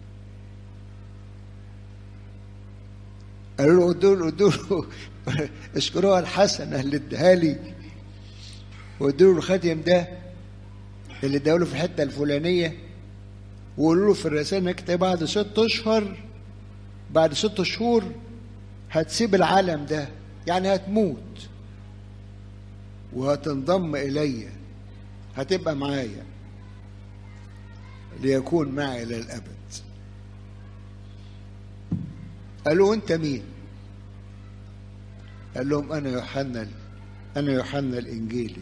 قالوا له ادوا له ادوا له اشكروها الحسنه اللي اداها لي وادوا له الخاتم ده اللي اداه له في الحته الفلانيه وقولوا له في الرساله انك بعد ست اشهر بعد ست شهور هتسيب العالم ده يعني هتموت وهتنضم الي هتبقى معايا ليكون معي الى الابد قالوا انت مين قال لهم انا يوحنا انا يوحنا الانجيلي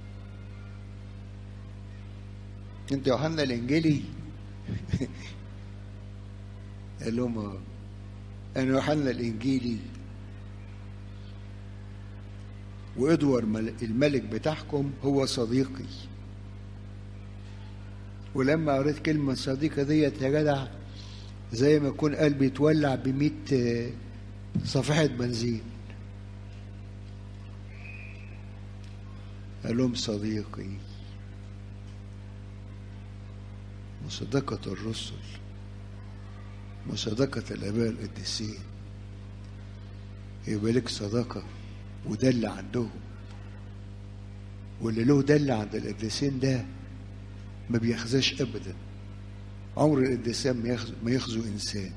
انت يوحنا الانجيلي قال لهم انا يوحنا الانجيلي وادوار الملك بتاعكم هو صديقي ولما قريت كلمة صديقة ديت يا جدع زي ما يكون قلبي اتولع بمية صفيحة بنزين قال لهم صديقي وصداقة الرسل وصداقة الآباء القديسين يبقى لك صداقة وده اللي عندهم واللي له ده اللي عند القديسين ده ما بيخزاش أبدا عمر القديسان ما يخزو, ما يخزو إنسان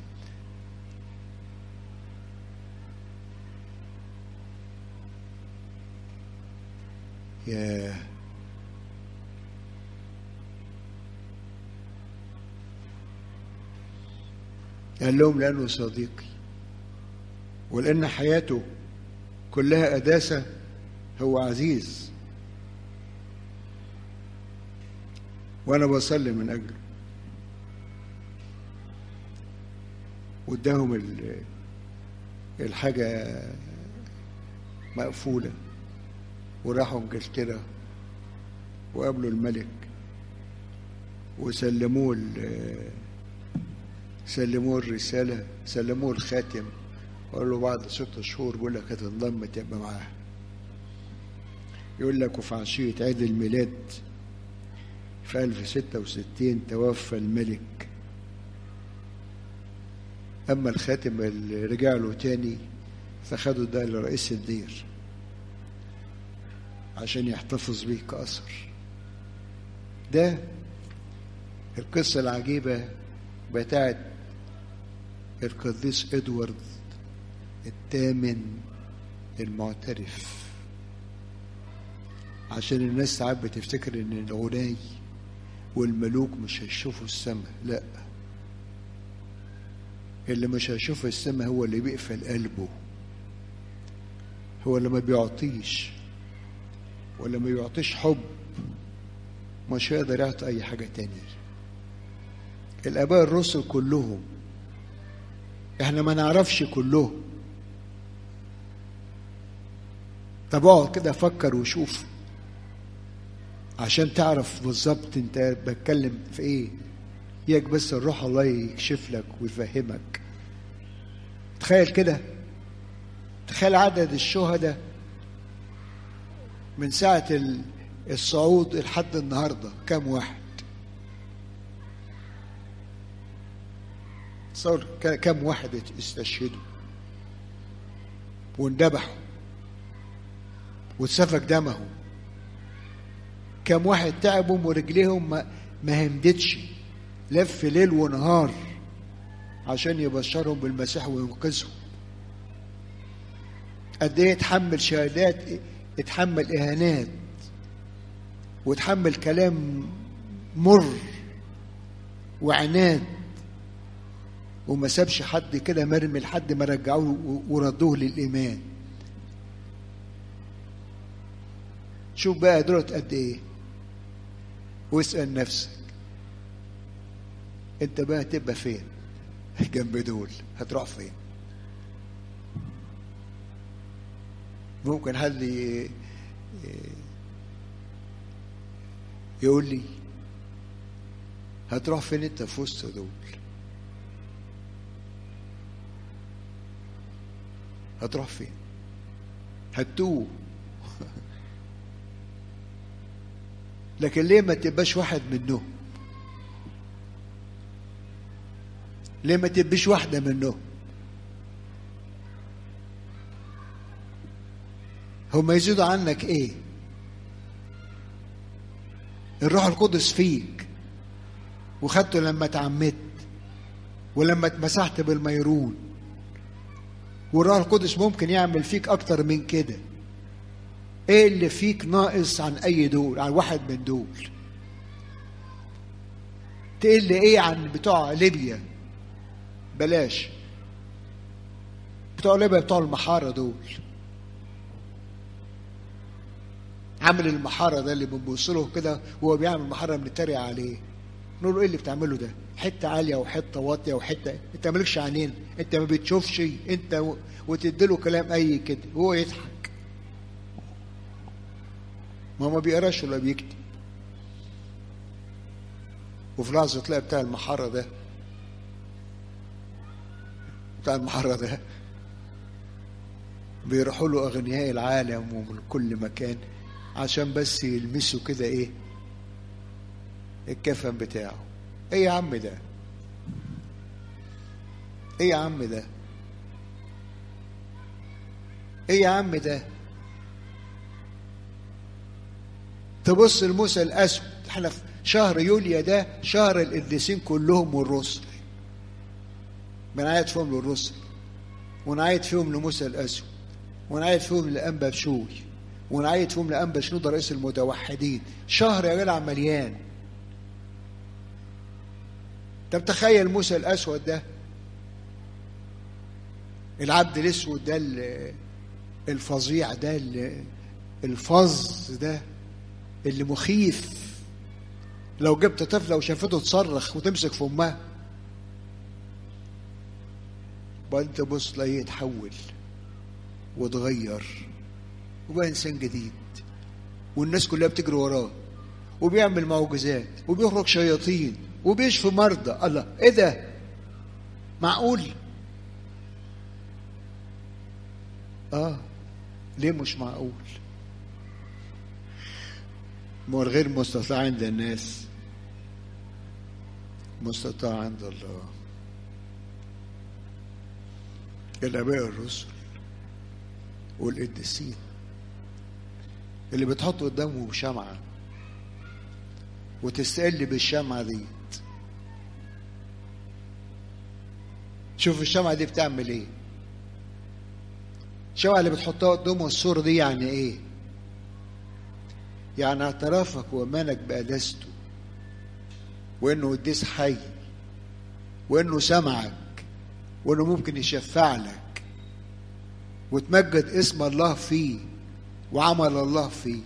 يا قال لهم لأنه صديقي ولأن حياته كلها قداسة هو عزيز وأنا بصلي من أجله واداهم الحاجة مقفولة وراحوا انجلترا وقابلوا الملك وسلموه سلموه الرسالة سلموه الخاتم وقال له بعد ست شهور بيقول لك هتنضم تبقى معاه يقول لك وفي عشية عيد الميلاد في 1066 توفى الملك أما الخاتم اللي رجع له تاني فخده ده لرئيس الدير عشان يحتفظ بيه كأثر ده القصة العجيبة بتاعت القديس ادوارد الثامن المعترف عشان الناس ساعات بتفتكر ان الغناي والملوك مش هيشوفوا السماء لا اللي مش هيشوف السماء هو اللي بيقفل قلبه هو اللي ما بيعطيش ولا ما بيعطيش حب مش هيقدر يعطي اي حاجه تانية الاباء الرسل كلهم احنا ما نعرفش كلهم طب اقعد كده فكر وشوف عشان تعرف بالظبط انت بتكلم في ايه ياك بس الروح الله يكشف لك ويفهمك تخيل كده تخيل عدد الشهداء من ساعة الصعود لحد النهاردة كم واحد تصور كم واحد استشهدوا واندبحوا واتسفك دمهم كم واحد تعبهم ورجليهم ما, ما همدتش لف ليل ونهار عشان يبشرهم بالمسيح وينقذهم قد ايه اتحمل شهادات اتحمل اهانات وتحمل كلام مر وعناد وما سابش حد كده مرمي لحد ما رجعوه وردوه للايمان شوف بقى دولت قد ايه واسال نفسك انت بقى هتبقى فين جنب دول هتروح فين ممكن حد يقول لي هتروح فين انت في وسط دول هتروح فين هتوه لكن ليه ما تبقاش واحد منهم ليه ما تبقيش واحدة منهم هم يزيدوا عنك ايه الروح القدس فيك وخدته لما اتعمدت ولما اتمسحت بالميرون والروح القدس ممكن يعمل فيك اكتر من كده ايه اللي فيك ناقص عن اي دول عن واحد من دول تقل ايه عن بتوع ليبيا بلاش بتوع ليبيا بتوع المحارة دول عامل المحارة ده اللي بنبص له كده وهو بيعمل محارة بنتريق عليه نقول له ايه اللي بتعمله ده حتة عالية وحتة واطية وحتة انت مالكش عينين انت ما بتشوفش انت و... وتديله كلام اي كده وهو يضحك ما هو ما بيقراش ولا بيكتب وفي لحظة تلاقي بتاع المحرة ده بتاع المحرة ده بيروحوا له أغنياء العالم ومن كل مكان عشان بس يلمسوا كده إيه الكفن بتاعه إيه يا عم ده إيه يا عم ده إيه يا عم ده تبص لموسى الأسود احنا في شهر يوليا ده شهر القديسين كلهم والرسل بنعيط فيهم للرسل ونعيط فيهم لموسى الأسود ونعيط فيهم لأنبا بشوي ونعيط فيهم لأنبا شنودة رئيس المتوحدين شهر يا جدع مليان طب تخيل موسى الأسود ده العبد الأسود ده الفظيع ده الفظ ده اللي مخيف لو جبت طفله وشافته تصرخ وتمسك في امها وبعدين تبص تلاقيه يتحول وتغير وبقى انسان جديد والناس كلها بتجري وراه وبيعمل معجزات وبيخرج شياطين وبيشفي مرضى الله ايه ده معقول اه ليه مش معقول ما الغير مستطاع عند الناس مستطاع عند الله الآباء الرسل والقديسين اللي بتحط قدامهم شمعة وتستقل بالشمعة دي شوف الشمعة دي بتعمل ايه الشمعة اللي بتحطها قدامه الصورة دي يعني ايه يعني اعترافك وإيمانك بقداسته وإنه قديس حي وإنه سمعك وإنه ممكن يشفع لك وتمجد اسم الله فيه وعمل الله فيه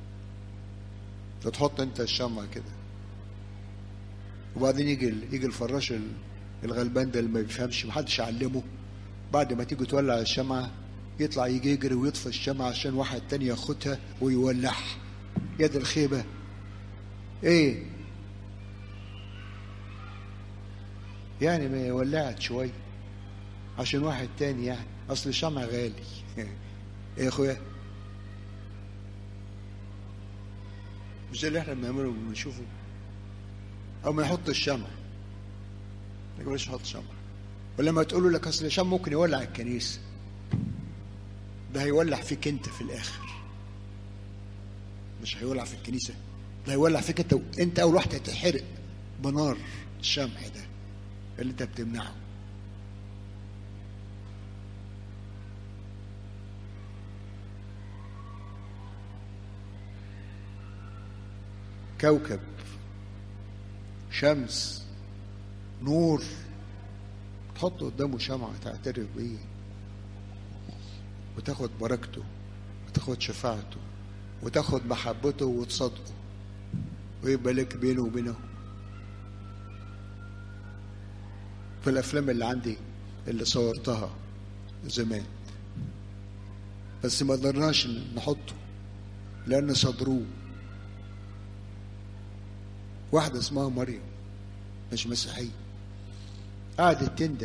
فتحط انت الشمعة كده وبعدين يجي يجي الفراش الغلبان ده اللي ما بيفهمش محدش علمه بعد ما تيجي تولع الشمعة يطلع يجي يجري ويطفي الشمعة عشان واحد تاني ياخدها ويولعها يد الخيبة ايه يعني ما يولعت شوية عشان واحد تاني يعني اصل الشمع غالي ايه يا اخويا مش ده اللي احنا بنعمله وبنشوفه او ما يحط الشمع ما يقولش حط شمع ولما تقولوا لك اصل الشمع ممكن يولع الكنيسه ده هيولع فيك انت في الاخر مش هيولع في الكنيسه ده هيولع فيك انت انت اول واحد هتحرق بنار الشمع ده اللي انت بتمنعه كوكب شمس نور تحط قدامه شمعة تعترف بيه وتاخد بركته وتاخد شفاعته وتاخد محبته وتصدقه ويبقى لك بينه وبينه في الافلام اللي عندي اللي صورتها زمان بس ما قدرناش نحطه لان صدروه واحدة اسمها مريم مش مسيحية قعدت تندى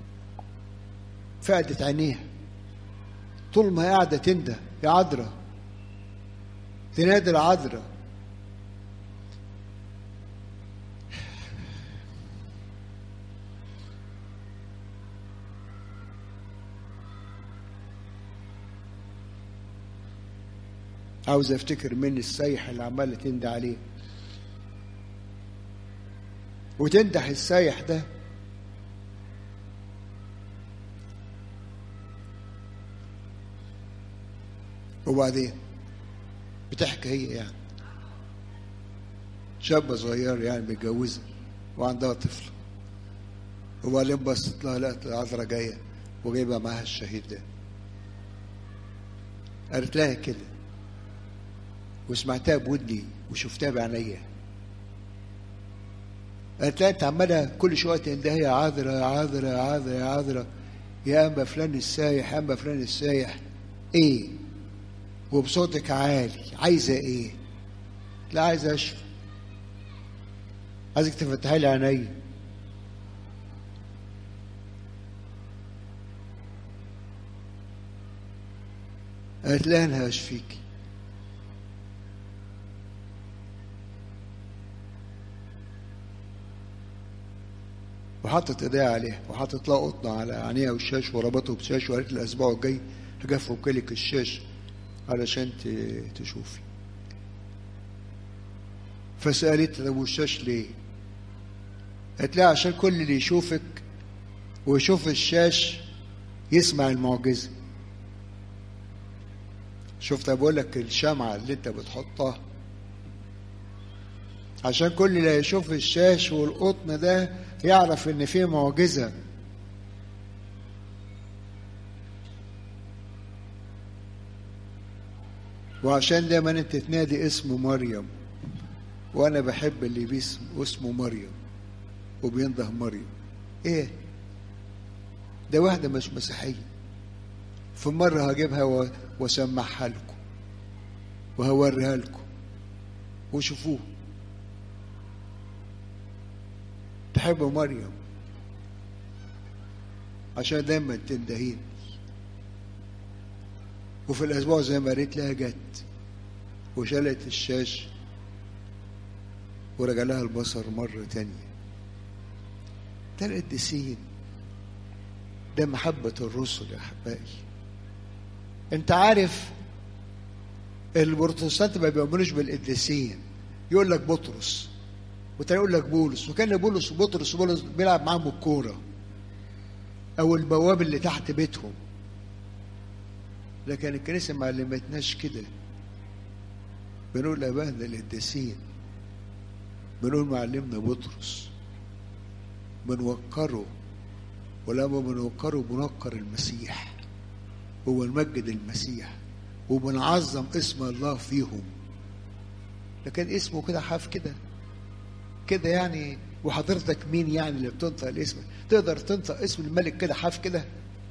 فقدت عينيها طول ما هي قاعدة تندى يا عذراء تنادي العذراء عاوز افتكر من السيح اللي عماله تندى عليه وتندح السايح ده وبعدين بتحكي هي يعني شابة صغيرة يعني متجوزة وعندها طفل وبعدين بصت لها لقت العذراء جاية وجايبة معاها الشهيد ده قالت لها كده وسمعتها بودني وشفتها بعينيا قالت لها انت عماله كل شويه تندهي يا عذرا يا عذرا يا عذرا يا عذرا يا اما فلان السايح يا اما فلان السايح ايه وبصوتك عالي عايزة ايه لا عايزة اشفى عايزك تفتحي لي عينيا قالت لا انا هشفيكي وحطت ايديها عليها وحطت لها قطنه على عينيها والشاش وربطه بشاش وقالت لي الاسبوع الجاي هاجي افك لك الشاش علشان تشوفي فسالت طب والشاش ليه؟ قالت لها عشان كل اللي يشوفك ويشوف الشاش يسمع المعجزه شفت بقول لك الشمعة اللي انت بتحطها عشان كل اللي يشوف الشاش والقطن ده يعرف ان فيه معجزة وعشان دايما انت تنادي اسم مريم وانا بحب اللي باسم اسمه مريم وبينده مريم ايه ده واحدة مش مسيحية في مرة هجيبها واسمعها لكم وهوريها لكم وشوفوه تحب مريم عشان دايما تندهين وفي الاسبوع زي ما قالت لها جت وشالت الشاش ورجع لها البصر مرة تانية ده القديسين ده محبة الرسل يا أحبائي أنت عارف البروتستانت ما بيؤمنوش بالقديسين يقول لك بطرس وتاني يقول لك بولس وكان بولس وبطرس وبولس بيلعب معاهم الكورة أو البواب اللي تحت بيتهم لكن الكنيسة ما علمتناش كده بنقول أبانا القديسين بنقول معلمنا بطرس بنوقره ولما بنوقره بنوقر المسيح وبنمجد المسيح وبنعظم اسم الله فيهم لكن اسمه كده حاف كده كده يعني وحضرتك مين يعني اللي بتنطق الاسم تقدر تنطق اسم الملك كده حاف كده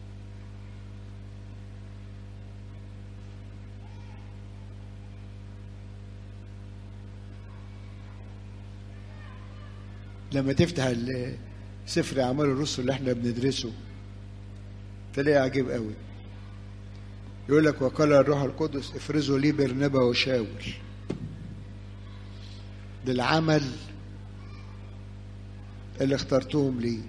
لما تفتح سفر اعمال الرسل اللي احنا بندرسه تلاقيه عجيب قوي يقول لك وقال الروح القدس افرزوا لي برنبا وشاول للعمل اللي اخترتهم ليه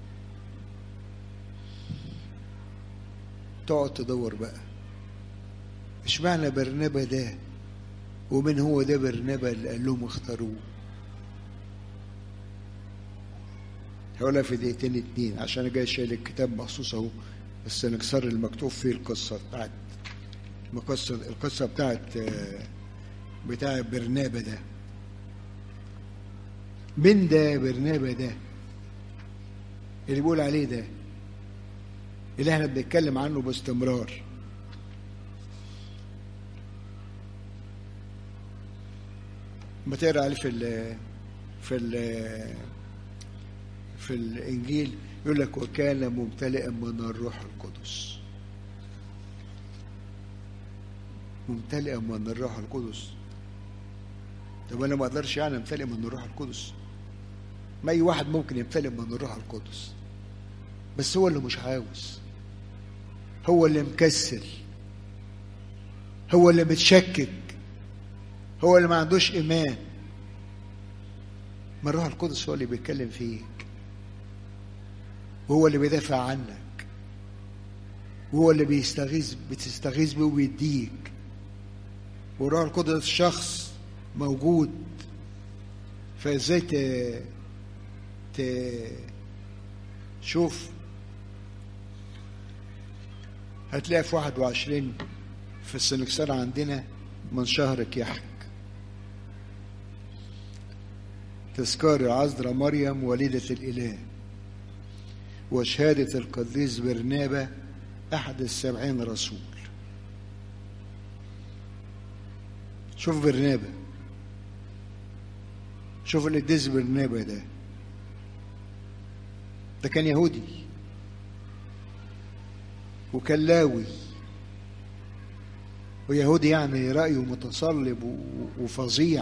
تقعد تدور بقى اشمعنى برنبا ده ومن هو ده برنبا اللي قال لهم اختاروه هقولها في دقيقتين اتنين عشان انا جاي شايل الكتاب مخصوص اهو بس نكسر المكتوب فيه القصه بتاعت القصه القصه بتاعت بتاع برنابا ده من ده برنابا ده اللي بيقول عليه ده اللي احنا بنتكلم عنه باستمرار ما تقرا عليه في ال في ال في الانجيل يقول لك وكان ممتلئا من الروح القدس ممتلئا من الروح القدس طب انا ما اقدرش يعني امتلئ من الروح القدس ما اي واحد ممكن يمتلئ من الروح القدس بس هو اللي مش عاوز هو اللي مكسل هو اللي متشكك هو اللي ما عندوش ايمان ما الروح القدس هو اللي بيتكلم فيك وهو اللي بيدافع عنك وهو اللي بيستغيث بتستغيث بيه وبيديك والروح القدس شخص موجود فازاي ت... ت... شوف هتلاقي في 21 في السنكسار عندنا من شهرك يحك تذكار عذراء مريم والدة الإله وشهادة القديس برنابا أحد السبعين رسول شوف برنابا شوف القديس برنابا ده ده كان يهودي وكان لاوي ويهودي يعني رأيه متصلب وفظيع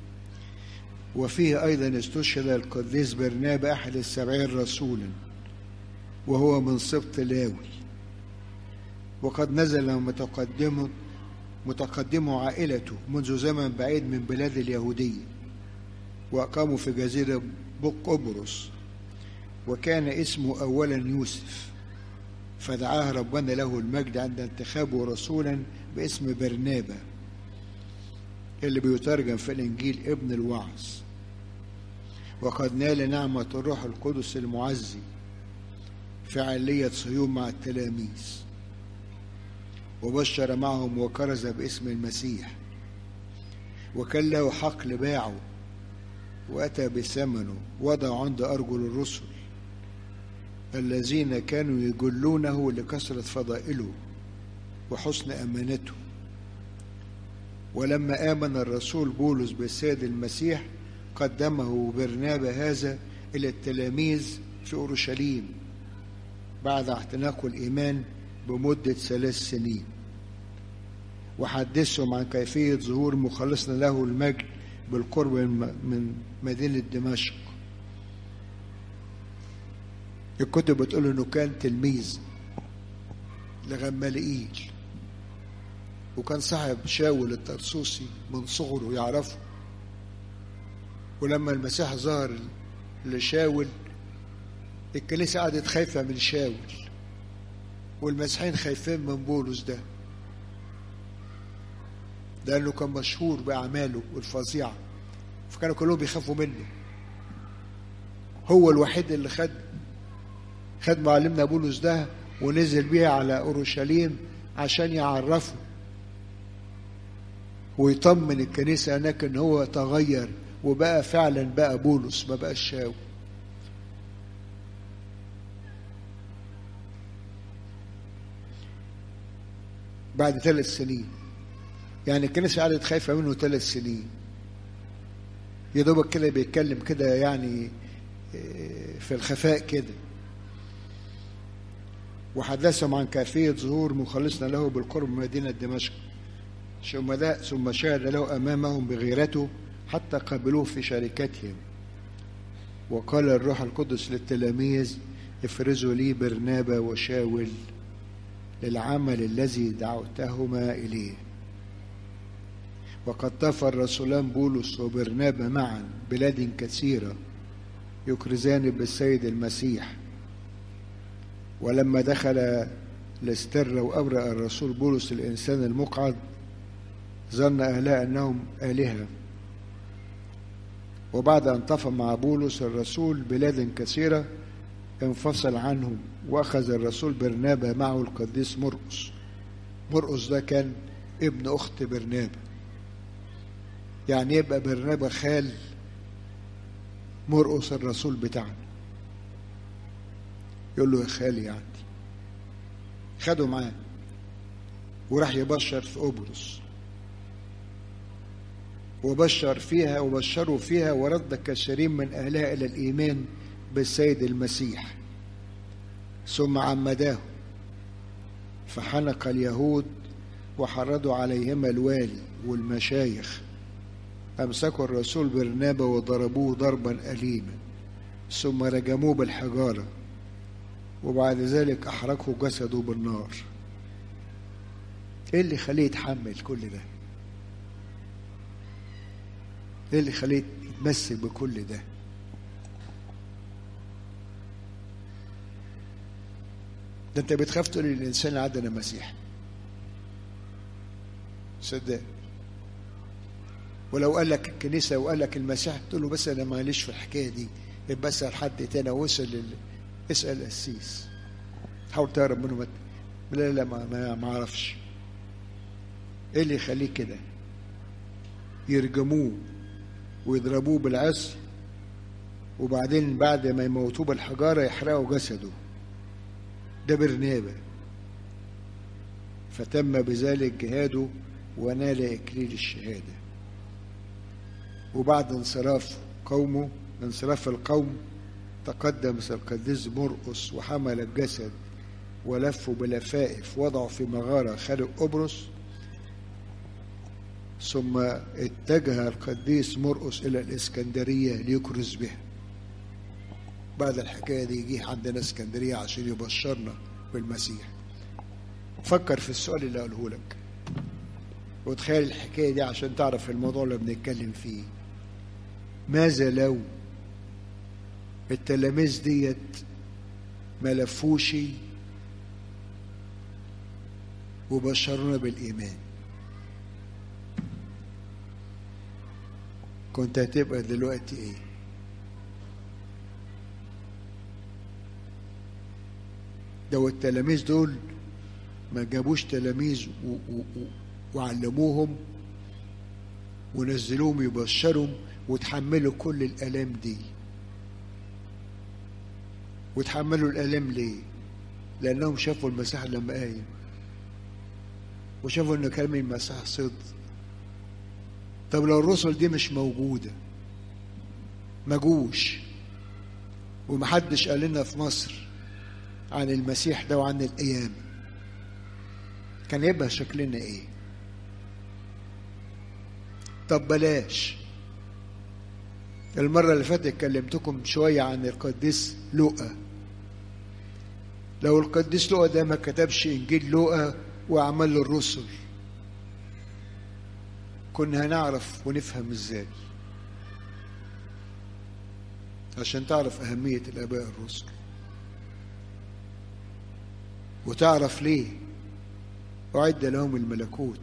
وفيه أيضا استشهد القديس برنابا أحد السبعين رسولا وهو من سبط لاوي وقد نزل متقدم متقدم عائلته منذ زمن بعيد من بلاد اليهودية وأقاموا في جزيرة قبرص وكان اسمه أولا يوسف فدعاه ربنا له المجد عند انتخابه رسولا باسم برنابا اللي بيترجم في الإنجيل ابن الوعظ وقد نال نعمة الروح القدس المعزي في علية صهيون مع التلاميذ وبشر معهم وكرز باسم المسيح وكان له حقل باعه وأتى بثمنه وضع عند أرجل الرسل الذين كانوا يجلونه لكثرة فضائله وحسن أمانته ولما آمن الرسول بولس بالسيد المسيح قدمه برنابا هذا إلى التلاميذ في أورشليم بعد اعتناقه الإيمان بمدة ثلاث سنين وحدثهم عن كيفية ظهور مخلصنا له المجد بالقرب من مدينة دمشق الكتب بتقول انه كان تلميذ لغمالئيل وكان صاحب شاول الترسوسي من صغره يعرفه ولما المسيح ظهر لشاول الكنيسة قعدت خايفة من شاول والمسيحيين خايفين من بولس ده لأنه كان مشهور بأعماله الفظيعة فكانوا كلهم بيخافوا منه هو الوحيد اللي خد خد معلمنا بولس ده ونزل بيه على أورشليم عشان يعرفه ويطمن الكنيسة هناك إن هو تغير وبقى فعلا بقى بولس ما بقاش شاول بعد ثلاث سنين يعني الكنيسة قعدت خايفة منه ثلاث سنين يا دوبك كده بيتكلم كده يعني في الخفاء كده وحدثهم عن كيفية ظهور مخلصنا له بالقرب من مدينة دمشق ثم ثم شهد له أمامهم بغيرته حتى قبلوه في شركتهم وقال الروح القدس للتلاميذ افرزوا لي برنابا وشاول للعمل الذي دعوتهما إليه وقد طاف الرسولان بولس وبرنابا معا بلاد كثيرة يكرزان بالسيد المسيح ولما دخل لاستر وأبرأ الرسول بولس الإنسان المقعد ظن أهلها أنهم آلهة وبعد أن طاف مع بولس الرسول بلاد كثيرة انفصل عنهم وأخذ الرسول برنابا معه القديس مرقس مرقس ده كان ابن أخت برنابا يعني يبقى برنابا خال مرقس الرسول بتاعنا يقول له يا خالي عندي خده معاه وراح يبشر في قبرص وبشر فيها وبشروا فيها ورد كثيرين من أهلها إلى الإيمان بالسيد المسيح ثم عمداه فحنق اليهود وحرضوا عليهما الوالي والمشايخ أمسكوا الرسول برنابا وضربوه ضربا أليما ثم رجموه بالحجارة وبعد ذلك أحرقوا جسده بالنار إيه اللي خليه يتحمل كل ده إيه اللي خليه يتمسك بكل ده ده انت بتخاف تقول للانسان عدنا مسيح صدق ولو قال لك الكنيسه وقال لك المسيح تقول له بس انا ماليش في الحكايه دي يبقى اسال حد تاني وصل لل... اسال القسيس حاول تهرب منه مت... لا لا ما ما, ما اعرفش ايه اللي يخليه كده يرجموه ويضربوه بالعصي وبعدين بعد ما يموتوه بالحجاره يحرقوا جسده ده برنابا فتم بذلك جهاده ونال إكليل الشهادة وبعد انصراف قومه انصراف القوم تقدم القديس مرقس وحمل الجسد ولفوا بلفائف وضعوا في مغارة خارج قبرص ثم اتجه القديس مرقس إلى الإسكندرية ليكرز بها بعد الحكاية دي جه عندنا اسكندرية عشان يبشرنا بالمسيح فكر في السؤال اللي قاله لك وتخيل الحكاية دي عشان تعرف الموضوع اللي بنتكلم فيه ماذا لو التلاميذ ديت ما لفوش وبشرونا بالإيمان كنت هتبقى دلوقتي ايه لو التلاميذ دول ما جابوش تلاميذ و و و وعلموهم ونزلوهم يبشرهم وتحملوا كل الآلام دي وتحملوا الآلام ليه؟ لأنهم شافوا المسيح لما قايم وشافوا إن كلام المسيح صدق طب لو الرسل دي مش موجودة ما جوش ومحدش قال لنا في مصر عن المسيح ده وعن القيامة كان يبقى شكلنا ايه طب بلاش المرة اللي فاتت كلمتكم شوية عن القديس لوقا لو القديس لوقا ده ما كتبش إنجيل لوقا وأعمال الرسل كنا هنعرف ونفهم ازاي عشان تعرف أهمية الآباء الرسل وتعرف ليه أعد لهم الملكوت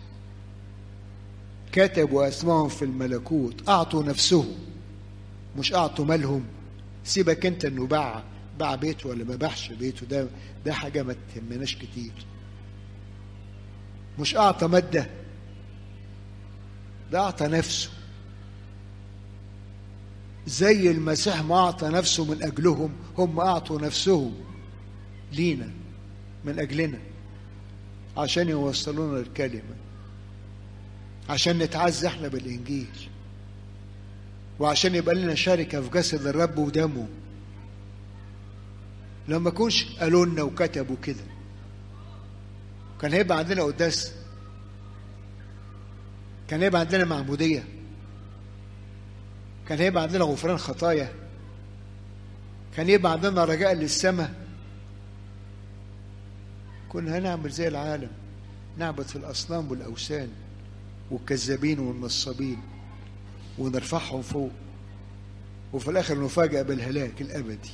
كتبوا أسمائهم في الملكوت أعطوا نفسهم مش أعطوا مالهم سيبك أنت إنه باع باع بيته ولا ما باعش بيته ده ده حاجة ما تهمناش كتير مش أعطى مادة ده أعطى نفسه زي المسيح ما أعطى نفسه من أجلهم هم أعطوا نفسهم لينا من أجلنا عشان يوصلونا الكلمة عشان نتعزى احنا بالإنجيل وعشان يبقى لنا شركة في جسد الرب ودمه لما كونش قالوا لنا وكتبوا كده كان هيبقى عندنا قداس كان هيبقى عندنا معمودية كان هيبقى عندنا غفران خطايا كان يبقى عندنا رجاء للسماء كنا هنعمل زي العالم نعبد في الأصنام والأوثان والكذابين والنصابين ونرفعهم فوق وفي الآخر نفاجأ بالهلاك الأبدي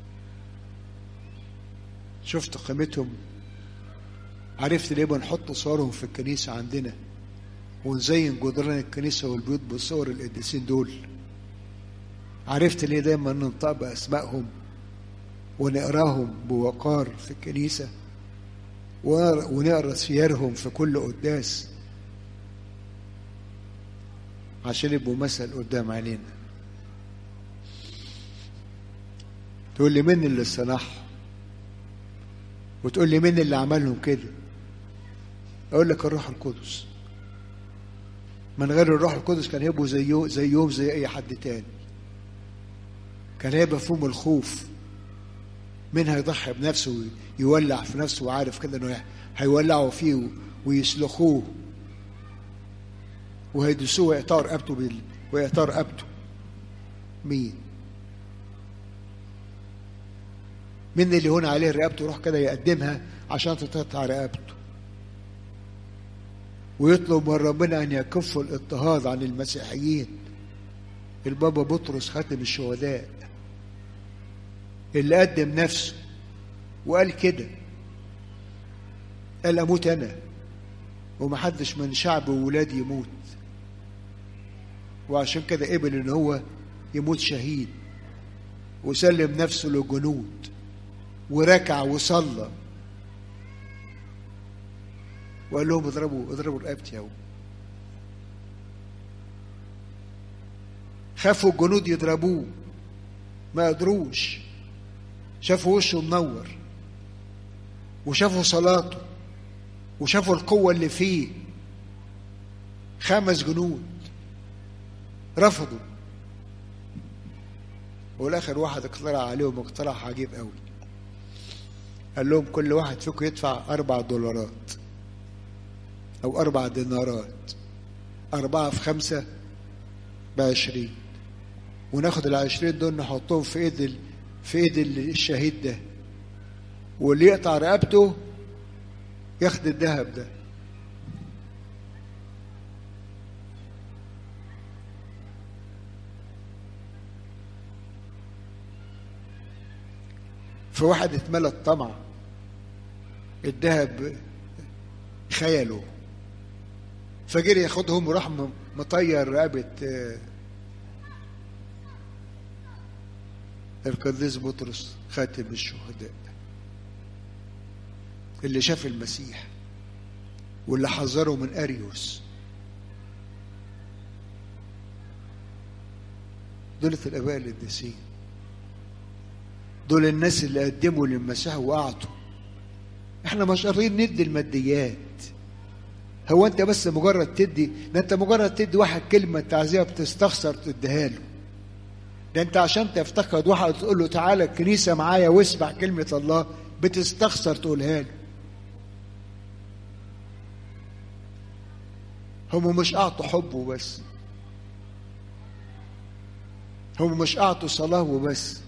شفت قيمتهم عرفت ليه بنحط صورهم في الكنيسة عندنا ونزين جدران الكنيسة والبيوت بصور القديسين دول عرفت ليه دايما ننطق بأسمائهم ونقراهم بوقار في الكنيسة ونقرا سيرهم في كل قداس عشان يبقوا مثل قدام علينا تقول لي مين اللي صنعهم وتقول لي مين اللي عملهم كده اقول لك الروح القدس من غير الروح القدس كان هيبقوا زيه زيهم زي اي حد تاني كان هيبقى فيهم الخوف مين هيضحي بنفسه يولع في نفسه وعارف كده انه هيولعوا فيه ويسلخوه وهيدسوه ويقطعوا رقبته بال... ويقطعوا رقبته مين؟ مين اللي هنا عليه رقبته يروح كده يقدمها عشان تتقطع رقبته ويطلب من ربنا ان يكف الاضطهاد عن المسيحيين البابا بطرس خاتم الشهداء اللي قدم نفسه وقال كده قال اموت انا ومحدش من شعب وولادي يموت وعشان كده قبل ان هو يموت شهيد وسلم نفسه للجنود وركع وصلى وقال لهم اضربوا اضربوا رقبتي اهو خافوا الجنود يضربوه ما قدروش شافوا وشه منور وشافوا صلاته وشافوا القوة اللي فيه خمس جنود رفضوا والاخر واحد اقترح عليهم اقتراح عجيب قوي قال لهم كل واحد فيكم يدفع اربع دولارات او اربع دينارات أربعة في خمسة بعشرين وناخد العشرين دول نحطهم في ايد ال... في ايد الشهيد ده واللي يقطع رقبته ياخد الذهب ده فواحد اتملى الطمع الذهب خيله فجري ياخدهم وراح مطير رقبة القديس بطرس خاتم الشهداء اللي شاف المسيح واللي حذره من اريوس دولة الاباء القديسين دول الناس اللي قدموا للمسيح واعطوا احنا مش قادرين ندي الماديات هو انت بس مجرد تدي ده انت مجرد تدي واحد كلمه تعزيه بتستخسر تديها له ده انت عشان تفتقد واحد تقول له تعالى الكنيسه معايا واسمع كلمه الله بتستخسر تقولها له هم مش اعطوا حب وبس هم مش اعطوا صلاه وبس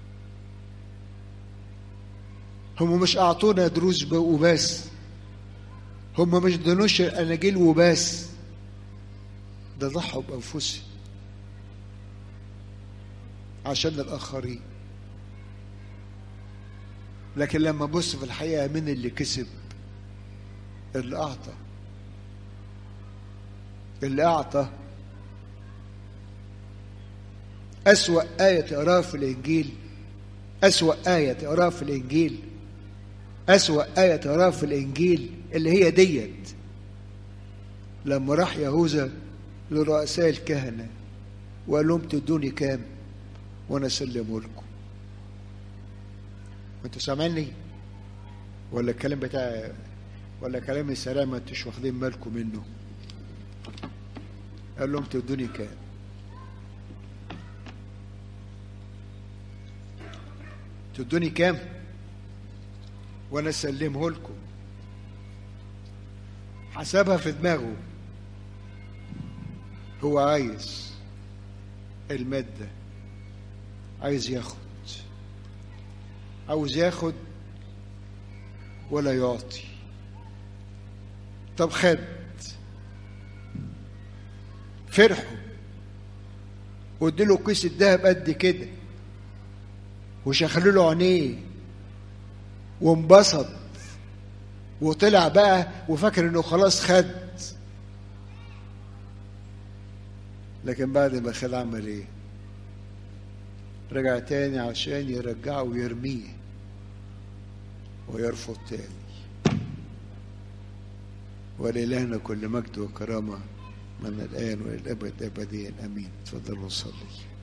هم مش اعطونا دروس وبس هم مش دنوش الاناجيل وبس ده ضحوا بانفسهم عشان الاخرين لكن لما بص في الحقيقه مين اللي كسب اللي اعطى اللي اعطى اسوا ايه تقراها في الانجيل اسوا ايه تقراها في الانجيل اسوا ايه تقراها في الانجيل اللي هي ديت لما راح يهوذا لرؤساء الكهنه وقال لهم تدوني كام وانا اسلمه لكم انتوا سامعيني ولا الكلام بتاع ولا كلام السلام ما انتوش واخدين بالكم منه قال لهم تدوني كام تدوني كام وانا اسلمه لكم حسبها في دماغه هو عايز الماده عايز ياخد عاوز ياخد ولا يعطي طب خد فرحوا واديله كيس الذهب قد كده وشغلوا له عينيه وانبسط وطلع بقى وفاكر انه خلاص خد لكن بعد ما خد عمل ايه رجع تاني عشان يرجعه ويرميه ويرفض تاني ولإلهنا كل مجد وكرامة من الآن والأبد أبديا أمين تفضلوا صلي